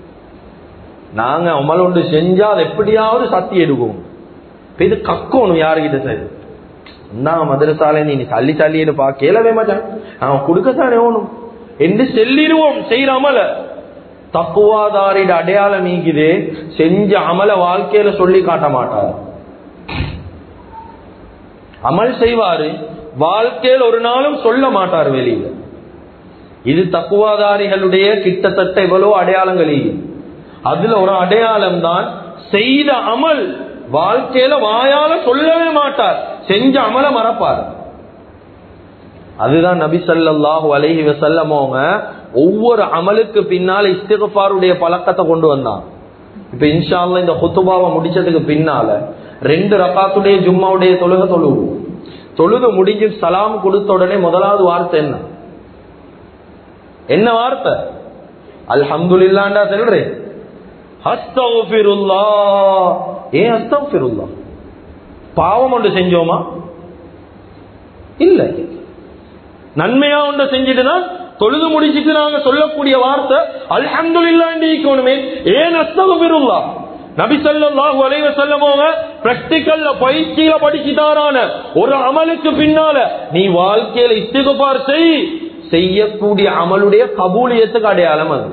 நாங்க அமல் ஒன்று செஞ்சா அது எப்படியாவது சத்தி எடுக்கும் இது கக்கணும் யாருக்கிட்ட சரி நான் மதுரசாலை நீ தள்ளி தள்ளின்னு பா கேளவே மாட்டான் அவன் கொடுக்கத்தானே ஓணும் என்று செல்லிடுவோம் செய்யறாமல தக்குவாதாரிட அடையாளம் நீக்குது செஞ்ச அமல வாழ்க்கையில சொல்லி காட்ட மாட்டார் அமல் செய்வாரு வாழ்க்கையில் ஒரு நாளும் சொல்ல மாட்டார் வெளியில இது தக்குவாதாரிகளுடைய கிட்டத்தட்ட எவ்வளவு அடையாளங்கள் அதுல ஒரு அடையாளம் தான் செய்த அமல் வாழ்க்கையில வாயால சொல்லவே மாட்டார் செஞ்ச அமல மறப்பார் அதுதான் நபி ஸல்லல்லாஹு அலைஹி வஸல்லம் அவங்க ஒவ்வொரு அமலுக்கு பின்னால இஸ்திகஃபாருடைய பழக்கத்தை கொண்டு வந்தான் இப்ப இன்ஷா அல்லாஹ் இந்த குத்துபாவை முடிச்சதுக்கு பின்னால ரெண்டு ரக்காத்துடைய ஜும்மாவுடைய தொழுக தொழுவோம் தொழுது முடிஞ்சு சலாம் கொடுத்த உடனே முதலாவது வார்த்தை என்ன என்ன வார்த்தை அல்ஹம்துலில்லாண்டா சொல்றேன் அஸ்தகுஃபிருல்லா ஏன் அஸ்தகுஃபிருல்லா பாவம் ஒன்று செஞ்சோமா இல்ல நன்மையா ஒன்று செஞ்சுட்டுனா தொழுது முடிச்சிட்டு நாங்க சொல்லக்கூடிய வார்த்தை அல்ஹம்துலில்லாண்டிக்கணுமே ஏன் அஸ்தகுஃபிருல்லா நபி ஸல்லல்லாஹு அலைஹி வஸல்லமோங்க பிராக்டிகல்ல பயிற்சியில படிச்சிட்டாரான ஒரு அமலுக்கு பின்னால நீ வாழ்க்கையில இஸ்திகுபார் செய் செய்யக்கூடிய அமலுடைய கபூலியத்துக்கு அடையாளம் அது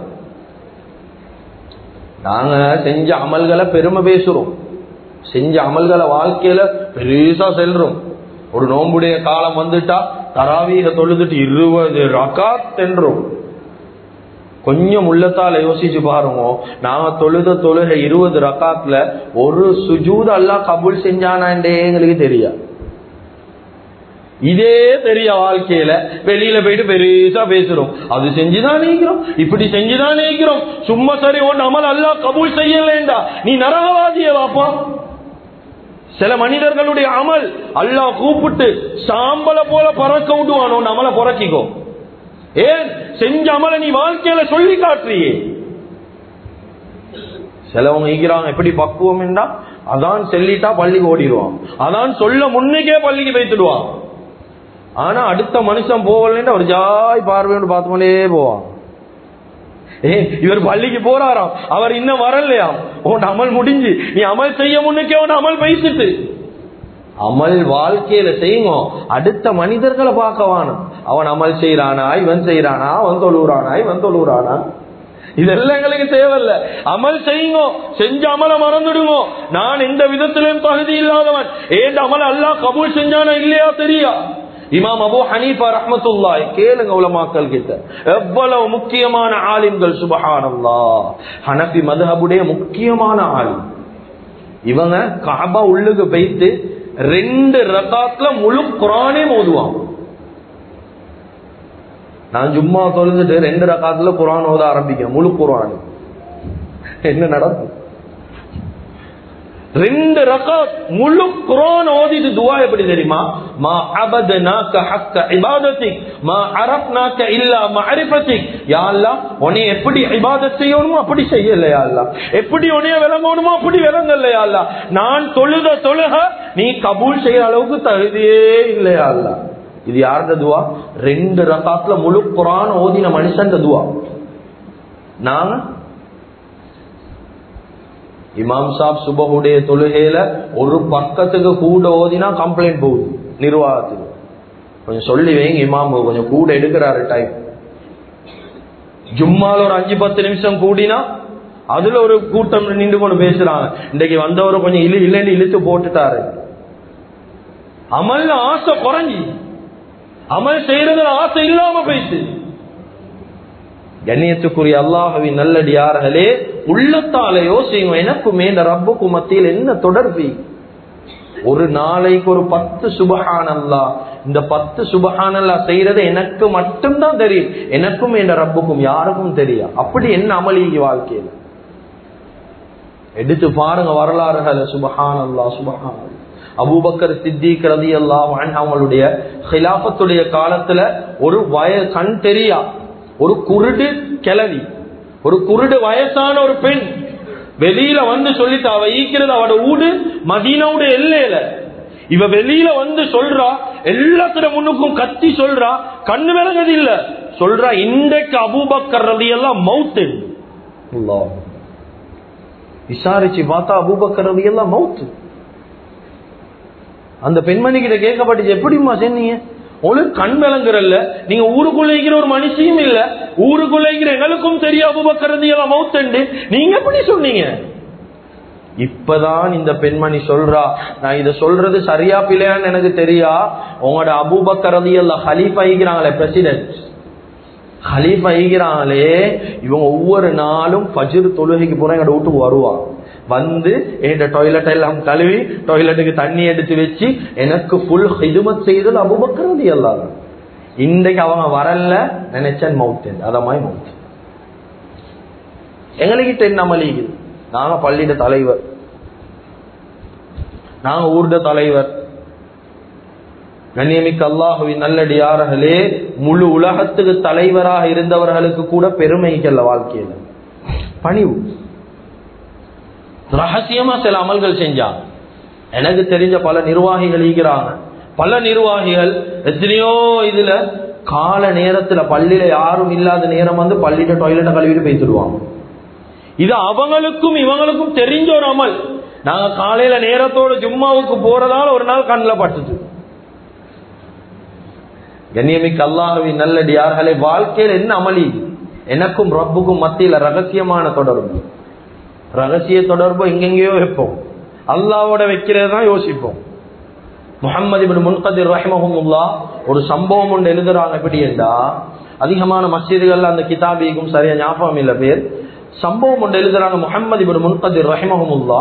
நாங்க செஞ்ச அமல்களை பெருமை பேசுறோம் செஞ்ச அமல்களை வாழ்க்கையில பெருசா செல்றோம் ஒரு நோம்புடைய காலம் வந்துட்டா தராவீக தொழுதுட்டு இருபது ரகாத் என்றோம் கொஞ்சம் உள்ளத்தால யோசிச்சு பாருங்க நாங்க தொழுத தொழுக இருபது ரகாத்துல ஒரு சுஜூத் அல்லா கபூல் செஞ்சானாண்டே எங்களுக்கு தெரியாது இதே தெரிய வாழ்க்கையில வெளியில போயிட்டு பெருசா பேசுறோம் அது செஞ்சுதான் நீக்கிறோம் இப்படி செஞ்சுதான் நீக்கிறோம் சும்மா சரி ஒன் அமல் அல்லா கபூல் செய்யலேண்டா நீ நரகவாதிய வாப்பா சில மனிதர்களுடைய அமல் அல்லாஹ் கூப்பிட்டு சாம்பல போல பறக்க விடுவானோ அமல புறக்கிக்கோ ஏன் செஞ்ச அமல நீ வாழ்க்கையில சொல்லி காட்டுறியே சிலவங்க ஈக்கிறாங்க எப்படி பக்குவம் என்றா அதான் சொல்லிட்டா பள்ளிக்கு ஓடிடுவான் அதான் சொல்ல முன்னுக்கே பள்ளிக்கு வைத்துடுவான் ஆனா அடுத்த மனுஷன் போகலன்னா ஒரு ஜாய் பார்வையோடு பார்த்தோன்னே போவான் ஏ இவர் பள்ளிக்கு போறாராம் அவர் இன்னும் வரலையாம் உன் அமல் முடிஞ்சு நீ அமல் செய்ய முன்னுக்கே உன் அமல் பேசிட்டு அமல் வாழ்க்கையில செய்யுங்க அடுத்த மனிதர்களை பார்க்க வாணும் அவன் அமல் செய்யறானா இவன் செய்யறானா அவன் தொழுறானா இவன் தொழுறானா இதெல்லாம் எங்களுக்கு தேவையில்ல அமல் செய்யுங்க செஞ்ச அமல மறந்துடுங்க நான் எந்த விதத்திலும் தகுதி இல்லாதவன் ஏன் அமல் அல்லாஹ் கபூல் செஞ்சானா இல்லையா தெரியா இமாம் அபு ஹனீஃபா ரஹ்மத்துல்லாஹ் கேளுங்க உலமாக்கள் கிட்ட எவ்வளவு முக்கியமான ஆலிம்கள் சுபஹானல்லா ஹனபி மதுஹபுடைய முக்கியமான ஆலிம் இவங்க காபா உள்ளுக்கு வைத்து ரெண்டு ரகாத்ல முழு குரானே மோதுவாங்க நான் சும்மா தொழுதுட்டு ரெண்டு ரகாத்துல குரான் ஓத ஆரம்பிக்கிறேன் முழு குரான் என்ன நடக்கும் ரெண்டு ரகாத் முழு குரான் ஓதிட்டு துவா எப்படி தெரியுமா மா அபதனாக ஹக்க இபாதத்திக் மா அரப்னாக்க இல்லா மஅரிஃபத்திக் யா அல்லாஹ் உன்னை எப்படி இபாதத் செய்யணுமோ அப்படி செய்யல யா அல்லாஹ் எப்படி உன்னைய விளங்கணுமோ அப்படி விளங்கல யா அல்லாஹ் நான் தொழுத தொழுக நீ கபூல் செய்யற அளவுக்கு தகுதியே இல்லையா அல்லாஹ் இது யாருடைய துவா ரெண்டு ரகாத்ல முழு குரான் ஓதின மனுஷன் துவா நாங்க இமாம் சாப் சுபகுடைய தொழுகையில ஒரு பக்கத்துக்கு கூட ஓதினா கம்ப்ளைண்ட் போகுது நிர்வாகத்துக்கு கொஞ்சம் சொல்லி வைங்க இமாம் கொஞ்சம் கூட எடுக்கிறாரு டைம் ஜும்மால ஒரு அஞ்சு பத்து நிமிஷம் கூடினா அதுல ஒரு கூட்டம் நின்று கொண்டு பேசுறாங்க இன்னைக்கு வந்தவரை கொஞ்சம் இழு இல்லைன்னு இழுத்து போட்டுட்டாரு அமல்ல ஆசை குறைஞ்சி அமல் செய்யறதுல ஆசை இல்லாம போயிட்டு கண்ணியத்துக்குரிய அல்லாஹவின் நல்லடியார்களே உள்ளத்தால யோசிங்க எனக்குமே இந்த ரப்புக்கு மத்தியில் என்ன தொடர்பு ஒரு நாளைக்கு ஒரு பத்து சுபஹானல்லா இந்த பத்து சுபஹானல்லா செய்யறது எனக்கு மட்டும்தான் தெரியும் எனக்கும் என் ரப்புக்கும் யாருக்கும் தெரியும் அப்படி என்ன அமளிக்கு வாழ்க்கையில எடுத்து பாருங்க வரலாறுகள் சுபஹானல்லா சுபஹானல்லா அபூபக்கர் சித்திக் ரதி அல்லா அவங்களுடைய ஹிலாபத்துடைய காலத்துல ஒரு வய கண் தெரியா ஒரு குருடு கிளவி ஒரு குருடு வயசான ஒரு பெண் வெளியில வந்து சொல்லிட்டு அவ ஈக்கிறது அவட ஊடு மதீனாவுடைய எல்லையில இவ வெளியில வந்து சொல்றா எல்லாத்துல முன்னுக்கும் கத்தி சொல்றா கண்ணு விளங்குது இல்ல சொல்றா இன்றைக்கு அபூபக்கர் ரதி எல்லாம் மவுத்து விசாரிச்சு பார்த்தா அபூபக்கர் ரதி எல்லாம் மவுத்து அந்த பெண்மணி கிட்ட கேட்கப்பட்டுச்சு எப்படிம்மா சொன்னீங்க ஒரு கண் விளங்குறல்ல நீங்க ஊருக்குள்ள இருக்கிற ஒரு மனுஷியும் இல்ல ஊருக்குள்ள இருக்கிற எங்களுக்கும் தெரியும் அபுபக்கரது எல்லாம் மவுத்தண்டு நீங்க எப்படி சொன்னீங்க இப்பதான் இந்த பெண்மணி சொல்றா நான் இத சொல்றது சரியா பிள்ளையான்னு எனக்கு தெரியா உங்களோட அபூபக்கரதி எல்லாம் ஹலீஃப் ஆகிக்கிறாங்களே பிரசிடென்ட் ஹலீஃப் ஆகிக்கிறாங்களே இவங்க ஒவ்வொரு நாளும் ஃபஜ்ர் தொழுகைக்கு போற எங்க வீட்டுக்கு வருவான் வந்து என் டாய்லெட் எல்லாம் கழுவி டாய்லெட்டுக்கு தண்ணி எடுத்து வச்சு எனக்கு ஃபுல் ஹிதுமத் செய்தது அபுபக்கரதி எல்லாம் இன்றைக்கு அவங்க வரல நினைச்சேன் மவுத் அத மாதிரி மவுத் எங்ககிட்ட என்ன மலிகுது நாங்க பள்ளியிட தலைவர் நாங்க ஊர்ட தலைவர் கண்ணியமிக்க அல்லாஹுவின் நல்லடியார்களே முழு உலகத்துக்கு தலைவராக இருந்தவர்களுக்கு கூட பெருமைக்கல்ல வாழ்க்கையில பணிவு ரகசியமா சில அமல்கள் செஞ்சாங்க எனக்கு தெரிஞ்ச பல நிர்வாகிகள் ஈகிறாங்க பல நிர்வாகிகள் எத்தனையோ இதுல கால நேரத்துல பள்ளியில யாரும் இல்லாத நேரம் வந்து பள்ளியில டாய்லெட்டை கழுவிட்டு பேசிடுவாங்க இது அவங்களுக்கும் இவங்களுக்கும் தெரிஞ்ச ஒரு அமல் நாங்க காலையில நேரத்தோட ஜும்மாவுக்கு போறதால ஒரு நாள் கண்ணில் பட்டுச்சு கண்ணியமிக்க அல்லாஹுவின் நல்லடியார்களே வாழ்க்கையில் என்ன அமளி எனக்கும் ரப்புக்கும் மத்தியில ரகசியமான தொடர்பு ரகசிய தொடர்பு எங்கெங்கேயோ வைப்போம் அல்லாவோட வைக்கிறது தான் யோசிப்போம் முகமது இபின் முன்கதிர் ரஹ்மஹமுல்லா ஒரு சம்பவம் ஒன்று எழுதுறாங்க எப்படி என்றா அதிகமான மஸ்ஜிதுகள்ல அந்த கிதாபிக்கும் சரியா ஞாபகம் இல்ல பேர் சம்பவம் ஒன்று எழுதுறாங்க முகமது இபின் முன்கதிர் ரஹ்மஹமுல்லா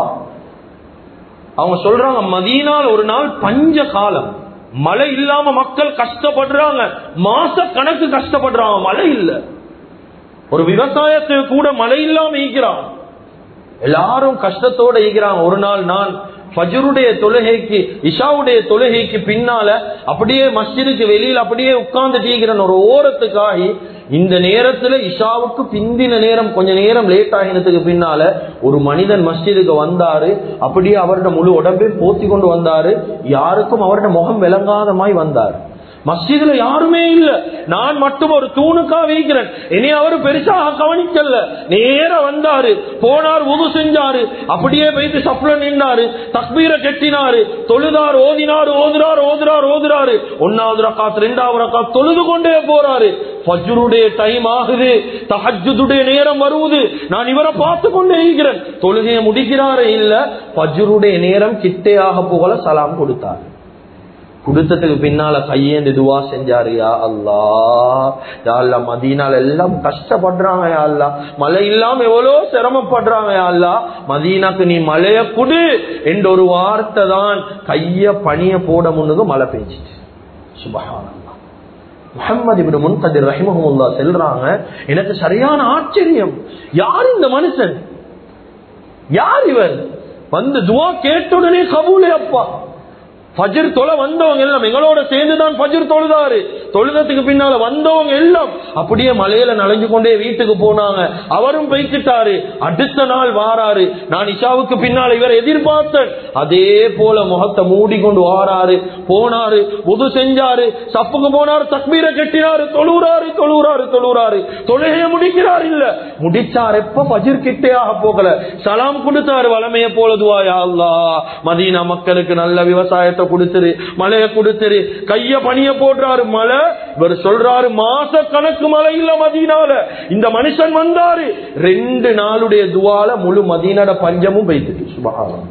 அவங்க சொல்றாங்க மதீனால் ஒரு நாள் பஞ்ச காலம் மழை இல்லாம மக்கள் கஷ்டப்படுறாங்க மாச கணக்கு கஷ்டப்படுறாங்க மழை இல்ல ஒரு விவசாயத்துக்கு கூட மழை இல்லாம ஈக்கிறான் எல்லாரும் கஷ்டத்தோட ஈக்கிறாங்க ஒரு நாள் நான் ஃபஜருடைய தொழுகைக்கு இஷாவுடைய தொழுகைக்கு பின்னால அப்படியே மஸ்ஜிதுக்கு வெளியில் அப்படியே உட்கார்ந்து டீக்கிறன் ஒரு ஓரத்துக்காகி இந்த நேரத்துல இஷாவுக்கு பிந்தின நேரம் கொஞ்ச நேரம் லேட் ஆகினதுக்கு பின்னால ஒரு மனிதன் மஸ்ஜிதுக்கு வந்தாரு அப்படியே அவரோட முழு உடம்பையும் போத்தி கொண்டு வந்தாரு யாருக்கும் அவரோட முகம் விளங்காதமாய் வந்தார் மஸ்ஜிதுல யாருமே இல்ல நான் மட்டும் ஒரு தூணுக்கா வைக்கிறேன் இனி அவரு பெருசாக கவனிக்கல நேர வந்தாரு போனார் உது செஞ்சாரு அப்படியே போயிட்டு சப்ல நின்றாரு தக்பீரை கெட்டினாரு தொழுதார் ஓதினாரு ஓதுறாரு ஓதுறாரு ஓதுறாரு ஒன்னாவது ரக்காத் ரெண்டாவது ரக்காத் தொழுது கொண்டே போறாரு ஃபஜ்ருடைய டைம் ஆகுது தஹஜ்ஜுடைய நேரம் வருவது நான் இவரை பார்த்து கொண்டே இருக்கிறேன் தொழுகையை முடிக்கிறாரே இல்ல ஃபஜ்ருடைய நேரம் கிட்டையாக போகல சலாம் கொடுத்தார் கொடுத்ததுக்கு பின்னால கையேந்து துவா செஞ்சாரு யா அல்லா யா அல்லா மதீனால எல்லாம் கஷ்டப்படுறாங்க யா அல்லா மழை இல்லாம எவ்வளவு சிரமப்படுறாங்க யா அல்லா மதீனாக்கு நீ மழைய குடு என்ற ஒரு வார்த்தை தான் கைய பணிய போட முன்னுக்கு மழை பெஞ்சிச்சு சுபஹானல்லா முகமது இபின் முன்கதிர் ரஹிமஹமுல்லா செல்றாங்க எனக்கு சரியான ஆச்சரியம் யார் இந்த மனுஷன் யார் இவர் வந்து துவா கேட்ட உடனே கபூலே அப்பா ஃபஜர் தொலை வந்தவங்க எல்லாம் எங்களோட சேர்ந்துதான் ஃபஜர் தொழுதாரு தொழுதத்துக்கு பின்னால வந்தவங்க எல்லாம் அப்படியே மலையில நனைஞ்சு கொண்டே வீட்டுக்கு போனாங்க அவரும் பேசிட்டாரு அடுத்த நாள் வாராரு நான் இஷாவுக்கு பின்னால் இவரை எதிர்பார்த்தேன் அதே போல முகத்தை மூடி கொண்டு வாராரு போனாரு உது செஞ்சாரு சப்புக்கு போனாரு தக்பீரை கட்டினாரு தொழுறாரு தொழுறாரு தொழுறாரு தொழுகைய முடிக்கிறார் இல்ல முடிச்சார் எப்ப பஜிர் கிட்டையாக போகல சலாம் கொடுத்தாரு வளமைய போலதுவாயா அல்லா மதீனா மக்களுக்கு நல்ல விவசாயத்தை கொடுத்துரு மழைய கொடுத்துரு கைய பணிய போடுறாரு மழை இவர் சொல்றாரு மாச கணக்கு மழை இல்ல மதீனால இந்த மனுஷன் வந்தாரு ரெண்டு நாளுடைய துவால முழு மதீனோட பஞ்சமும் வைத்துட்டு சுபகாரம்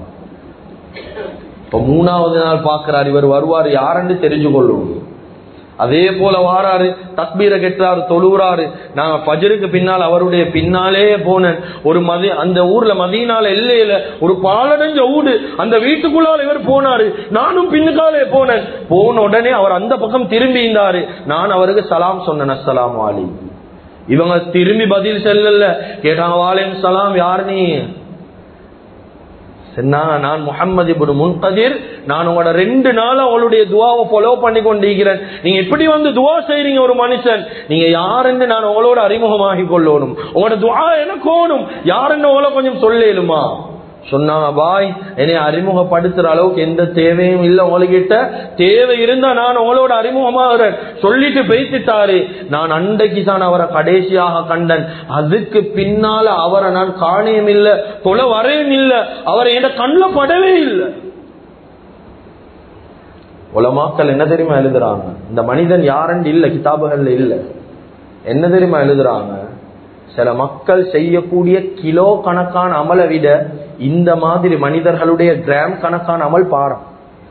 இப்ப மூணாவது நாள் பாக்குறாரு இவர் வருவாரு யாருன்னு தெரிஞ்சு கொள்ளும் அதே போல வாராரு தக்பீரை கெட்டாரு தொழுறாரு நான் பஜருக்கு பின்னால் அவருடைய பின்னாலே போனேன் ஒரு மதி அந்த ஊர்ல மதியனால எல்லையில ஒரு பாலடைஞ்ச ஊடு அந்த வீட்டுக்குள்ளால இவர் போனாரு நானும் பின்னுக்காலே போனேன் போன உடனே அவர் அந்த பக்கம் திரும்பி இருந்தாரு நான் அவருக்கு சலாம் சொன்னேன் அஸ்ஸலாம் வாலி இவங்க திரும்பி பதில் செல்லல கேட்டாங்க வாலேம் சலாம் யார் நீ சொன்னாங்க நான் முகமது இப்னு முன்கதிர் நான் உங்களோட ரெண்டு நாள் அவளுடைய துவாவை ஃபாலோ பண்ணி கொண்டிருக்கிறேன் நீங்க எப்படி வந்து துவா செய்றீங்க ஒரு மனுஷன் நீங்க யாருன்னு நான் உங்களோட அறிமுகமாகி கொள்ளணும் உங்களோட துவா எனக்கு ஓணும் யாருன்னு உங்களை கொஞ்சம் சொல்லேலுமா சொன்னாங்க பாய் என்னை அறிமுகப்படுத்துற அளவுக்கு எந்த தேவையும் இல்லை உங்ககிட்ட தேவை இருந்தா நான் உங்களோட அறிமுகமாகிறேன் சொல்லிட்டு பேசிட்டாரு நான் அன்றைக்கு தான் அவரை கடைசியாக கண்டன் அதுக்கு பின்னால அவரை நான் காணியம் இல்லை தொலை வரையும் இல்லை அவரை என் கண்ணில் படவே இல்லை உலமாக்கள் என்ன தெரியுமா எழுதுறாங்க இந்த மனிதன் யாருன்னு இல்ல கிதாபுகள்ல இல்ல என்ன தெரியுமா எழுதுறாங்க சில மக்கள் செய்யக்கூடிய கிலோ கணக்கான அமலை விட இந்த மாதிரி மனிதர்களுடைய கிராம் கணக்கான அமல் பாரம்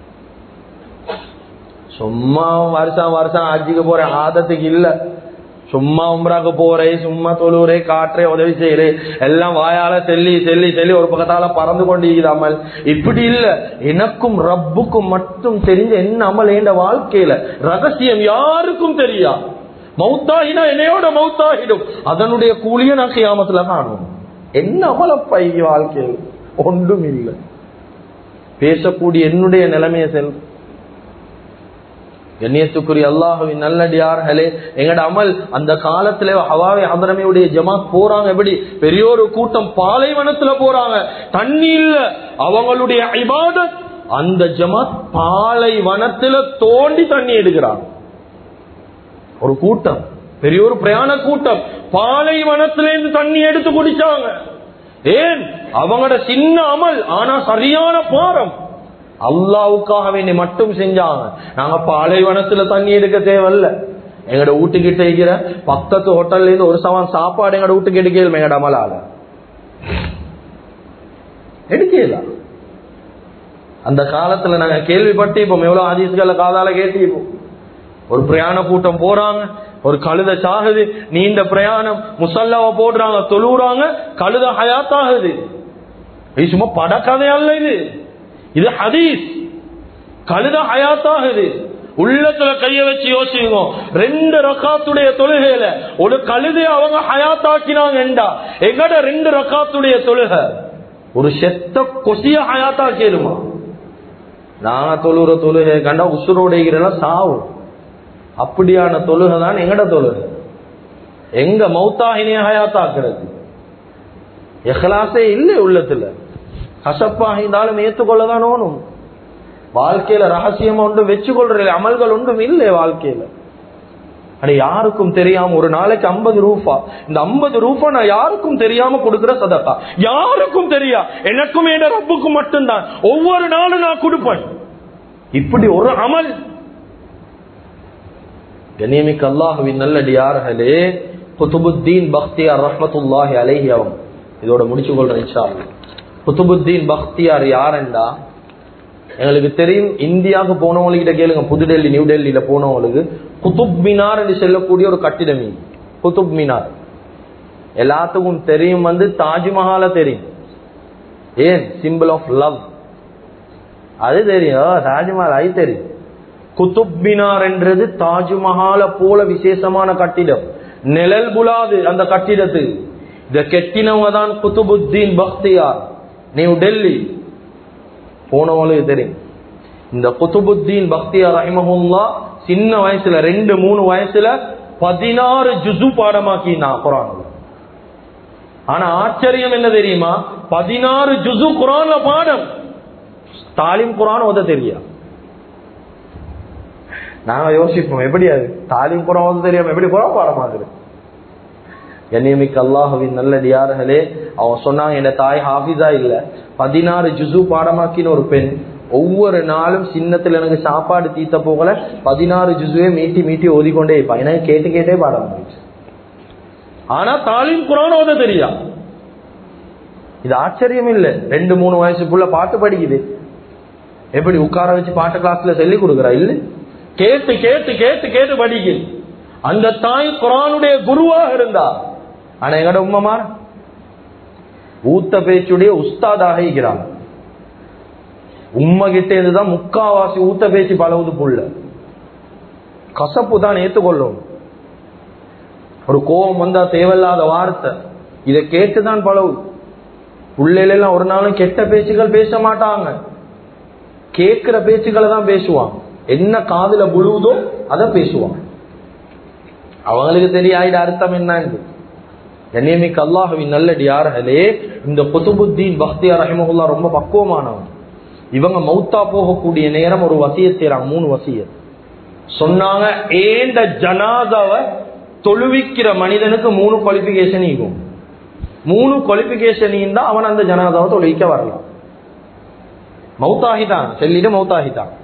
சும்மா வருஷம் வருஷம் ஆட்சிக்கு போற ஆதத்துக்கு இல்ல சும்மா உம்ராக்கு போறேன் சும்மா தொழுறே காற்றே உதவி செய்யறேன் எல்லாம் வாயால செல்லி செல்லி செல்லி ஒரு பக்கத்தால பறந்து கொண்டு அமல் இப்படி இல்ல எனக்கும் ரப்புக்கும் மட்டும் தெரிஞ்ச என்ன அமல் என்ற வாழ்க்கையில ரகசியம் யாருக்கும் தெரியா மௌத்தாகினா என்னையோட மௌத்தாகிடும் அதனுடைய கூலிய நான் கியாமத்துல காணும் என்ன அமலப்பா இங்க வாழ்க்கையில் ஒன்றும் இல்லை பேசக்கூடிய என்னுடைய நிலைமையை செல் கண்ணியத்துக்குரிய அல்லாஹுவின் நல்லடியார்களே எங்கட அமல் அந்த காலத்துல ஹவாவே ஹதரமையுடைய ஜமாத் போறாங்க எப்படி பெரிய ஒரு கூட்டம் பாலைவனத்துல போறாங்க தண்ணி இல்ல அவங்களுடைய இபாதத் அந்த ஜமாத் பாலைவனத்துல தோண்டி தண்ணி எடுக்கிறாங்க ஒரு கூட்டம் பெரிய ஒரு பிரயாண கூட்டம் பாலைவனத்திலிருந்து தண்ணி எடுத்து குடிச்சாங்க ஏன் அவங்களோட சின்ன அமல் ஆனா சரியான பாரம் அல்லாவுக்காக வேண்டி மட்டும் செஞ்சாங்க நாங்க பாலைவனத்துல தண்ணி எடுக்க தேவையில்ல எங்கட வீட்டுக்கிட்ட இருக்கிற பக்கத்து ஹோட்டல்ல இருந்து ஒரு சவான் சாப்பாடு எங்கட வீட்டுக்கு எடுக்கல எங்கட அமலால எடுக்கலாம் அந்த காலத்துல நாங்க கேள்விப்பட்டிருப்போம் எவ்வளவு ஆதிசுகளை காதால கேட்டிருப்போம் ஒரு பிரயாண கூட்டம் போறாங்க ஒரு கழுத சாகுது நீண்ட பிரயாணம் முசல்லாவ போடுறாங்க தொழுறாங்க கழுத ஹயாத்தாகுது இது சும்மா படக்கதை அல்ல இது இது ஹதீஸ் கழுத ஹயாத்தாகுது உள்ளத்துல கைய வச்சு யோசிங்க ரெண்டு ரக்காத்துடைய தொழுகையில ஒரு கழுதை அவங்க ஹயாத்தாக்கினாங்கண்டா எங்கட ரெண்டு ரக்காத்துடைய தொழுகை ஒரு செத்த கொசிய ஹயாத்தாக்கிடுமா நாங்க தொழுற தொழுகை கண்டா உசுரோடைகிறல சாவும் அப்படியான தொழுகை தான் எங்கட தொழுகை எங்க மௌத்தாகினே ஹயாத்தாக்குறது எஹ்லாசே இல்லை உள்ளத்துல கசப்பாகினாலும் ஏற்றுக்கொள்ளதான் ஓணும் வாழ்க்கையில ரகசியம் ஒன்றும் வச்சு கொள்ற அமல்கள் ஒன்றும் இல்லை வாழ்க்கையில அட யாருக்கும் தெரியாம ஒரு நாளைக்கு ஐம்பது ரூபா இந்த ஐம்பது ரூபா நான் யாருக்கும் தெரியாம கொடுக்கிற சதக்கா யாருக்கும் தெரியா எனக்கும் என் ரப்புக்கும் மட்டும்தான் ஒவ்வொரு நாளும் நான் கொடுப்பேன் இப்படி ஒரு அமல் கண்ணியமிக்க அல்லாஹுவின் நல்லடியார்களே குத்துபுத்தீன் பக்தியார் ரஹமத்துல்லாஹி அலைஹி அவங்க இதோட முடிச்சு கொள்றேன் இன்ஷா குத்துபுத்தீன் பக்தியார் யாருண்டா எங்களுக்கு தெரியும் இந்தியாவுக்கு போனவங்ககிட்ட கேளுங்க புதுடெல்லி நியூ டெல்லியில போனவங்களுக்கு குதுப் மினார் என்று சொல்லக்கூடிய ஒரு கட்டிடம் இது. குதுப் மினார் எல்லாத்துக்கும் தெரியும் வந்து தாஜ்மஹால தெரியும் ஏன் சிம்பிள் ஆஃப் லவ் அது தெரியும் தாஜ்மஹால் அது தெரியும் குதுப் மினார் என்றது தாஜ்மஹால போல விசேஷமான கட்டிடம் நிழல் புலாது அந்த கட்டிடத்துக்கு இத கெட்டினவங்க தான் குத்துபுத்தீன் பக்தியார் நியூ டெல்லி போனவங்களுக்கு தெரியும் இந்த குத்துபுத்தீன் பக்தியார் ரஹிமஹுல்லா சின்ன வயசுல ரெண்டு மூணு வயசுல பதினாறு ஜுசு பாடமாக்கினா குரான்ல ஆனா ஆச்சரியம் என்ன தெரியுமா பதினாறு ஜுசு குரான்ல பாடம் தாலிம் குரான் ஓத தெரியா நாங்க யோசிப்போம் எப்படி அது தாலிம் குரான் ஓத தெரியாம எப்படி குரான் பாடமாக்குது கண்ணியமிக்க அல்லாஹுவின் நல்லடியார்களே அவன் சொன்னாங்க என் தாய் ஹாஃபிஸா இல்ல பதினாறு ஜுசு பாடமாக்கின ஒரு பெண் ஒவ்வொரு நாளும் சின்னத்துல எனக்கு சாப்பாடு தீத்த போகல பதினாறு ஜுசுவே மீட்டி மீட்டி ஓதிக்கொண்டே இருப்பான் எனக்கு கேட்டு கேட்டே பாடம் போயிடுச்சு ஆனா தாலிம் குரான் ஓத தெரியா இது ஆச்சரியம் இல்ல ரெண்டு மூணு வயசுக்குள்ள பாட்டு படிக்குது எப்படி உட்கார வச்சு பாட்டு கிளாஸ்ல சொல்லி கொடுக்குறா இல்ல கேட்டு கேட்டு கேட்டு கேட்டு படிக்குது அந்த தாய் குரானுடைய குருவாக இருந்தா ஆனா எங்கட உம்மமார் ஊத்த பேச்சுடைய உஸ்தாதாக இருக்கிறாங்க உண்மை கிட்ட இருந்துதான் முக்காவாசி ஊத்த பேச்சு பழகுது புள்ள கசப்பு தான் ஏத்துக்கொள்ளும் ஒரு கோபம் வந்தா தேவையில்லாத வார்த்தை இதை கேட்டுதான் பழகுது பிள்ளைல எல்லாம் ஒரு நாளும் கெட்ட பேச்சுகள் பேச மாட்டாங்க கேட்கிற பேச்சுக்களை தான் பேசுவாங்க என்ன காதுல புழுவுதோ அதை பேசுவாங்க அவங்களுக்கு தெரியாத அர்த்தம் என்னன்னு கண்ணியமிக்க அல்லாஹுவின் நல்லடியார்களே இந்த குத்துபுத்தீன் பக்தியா ரஹிமகுல்லா ரொம்ப பக்குவமானவன் இவங்க மௌத்தா போகக்கூடிய நேரம் ஒரு வசிய செய்யறாங்க மூணு வசிய சொன்னாங்க ஏண்ட ஜனாதாவை தொழுவிக்கிற மனிதனுக்கு மூணு குவாலிபிகேஷன் இருக்கும் மூணு குவாலிபிகேஷன் தான் அவன் அந்த ஜனாதாவை தொழுவிக்க வரலாம் மௌத்தாகிட்டான் செல்லிட்டு மௌத்தாகிட்டான்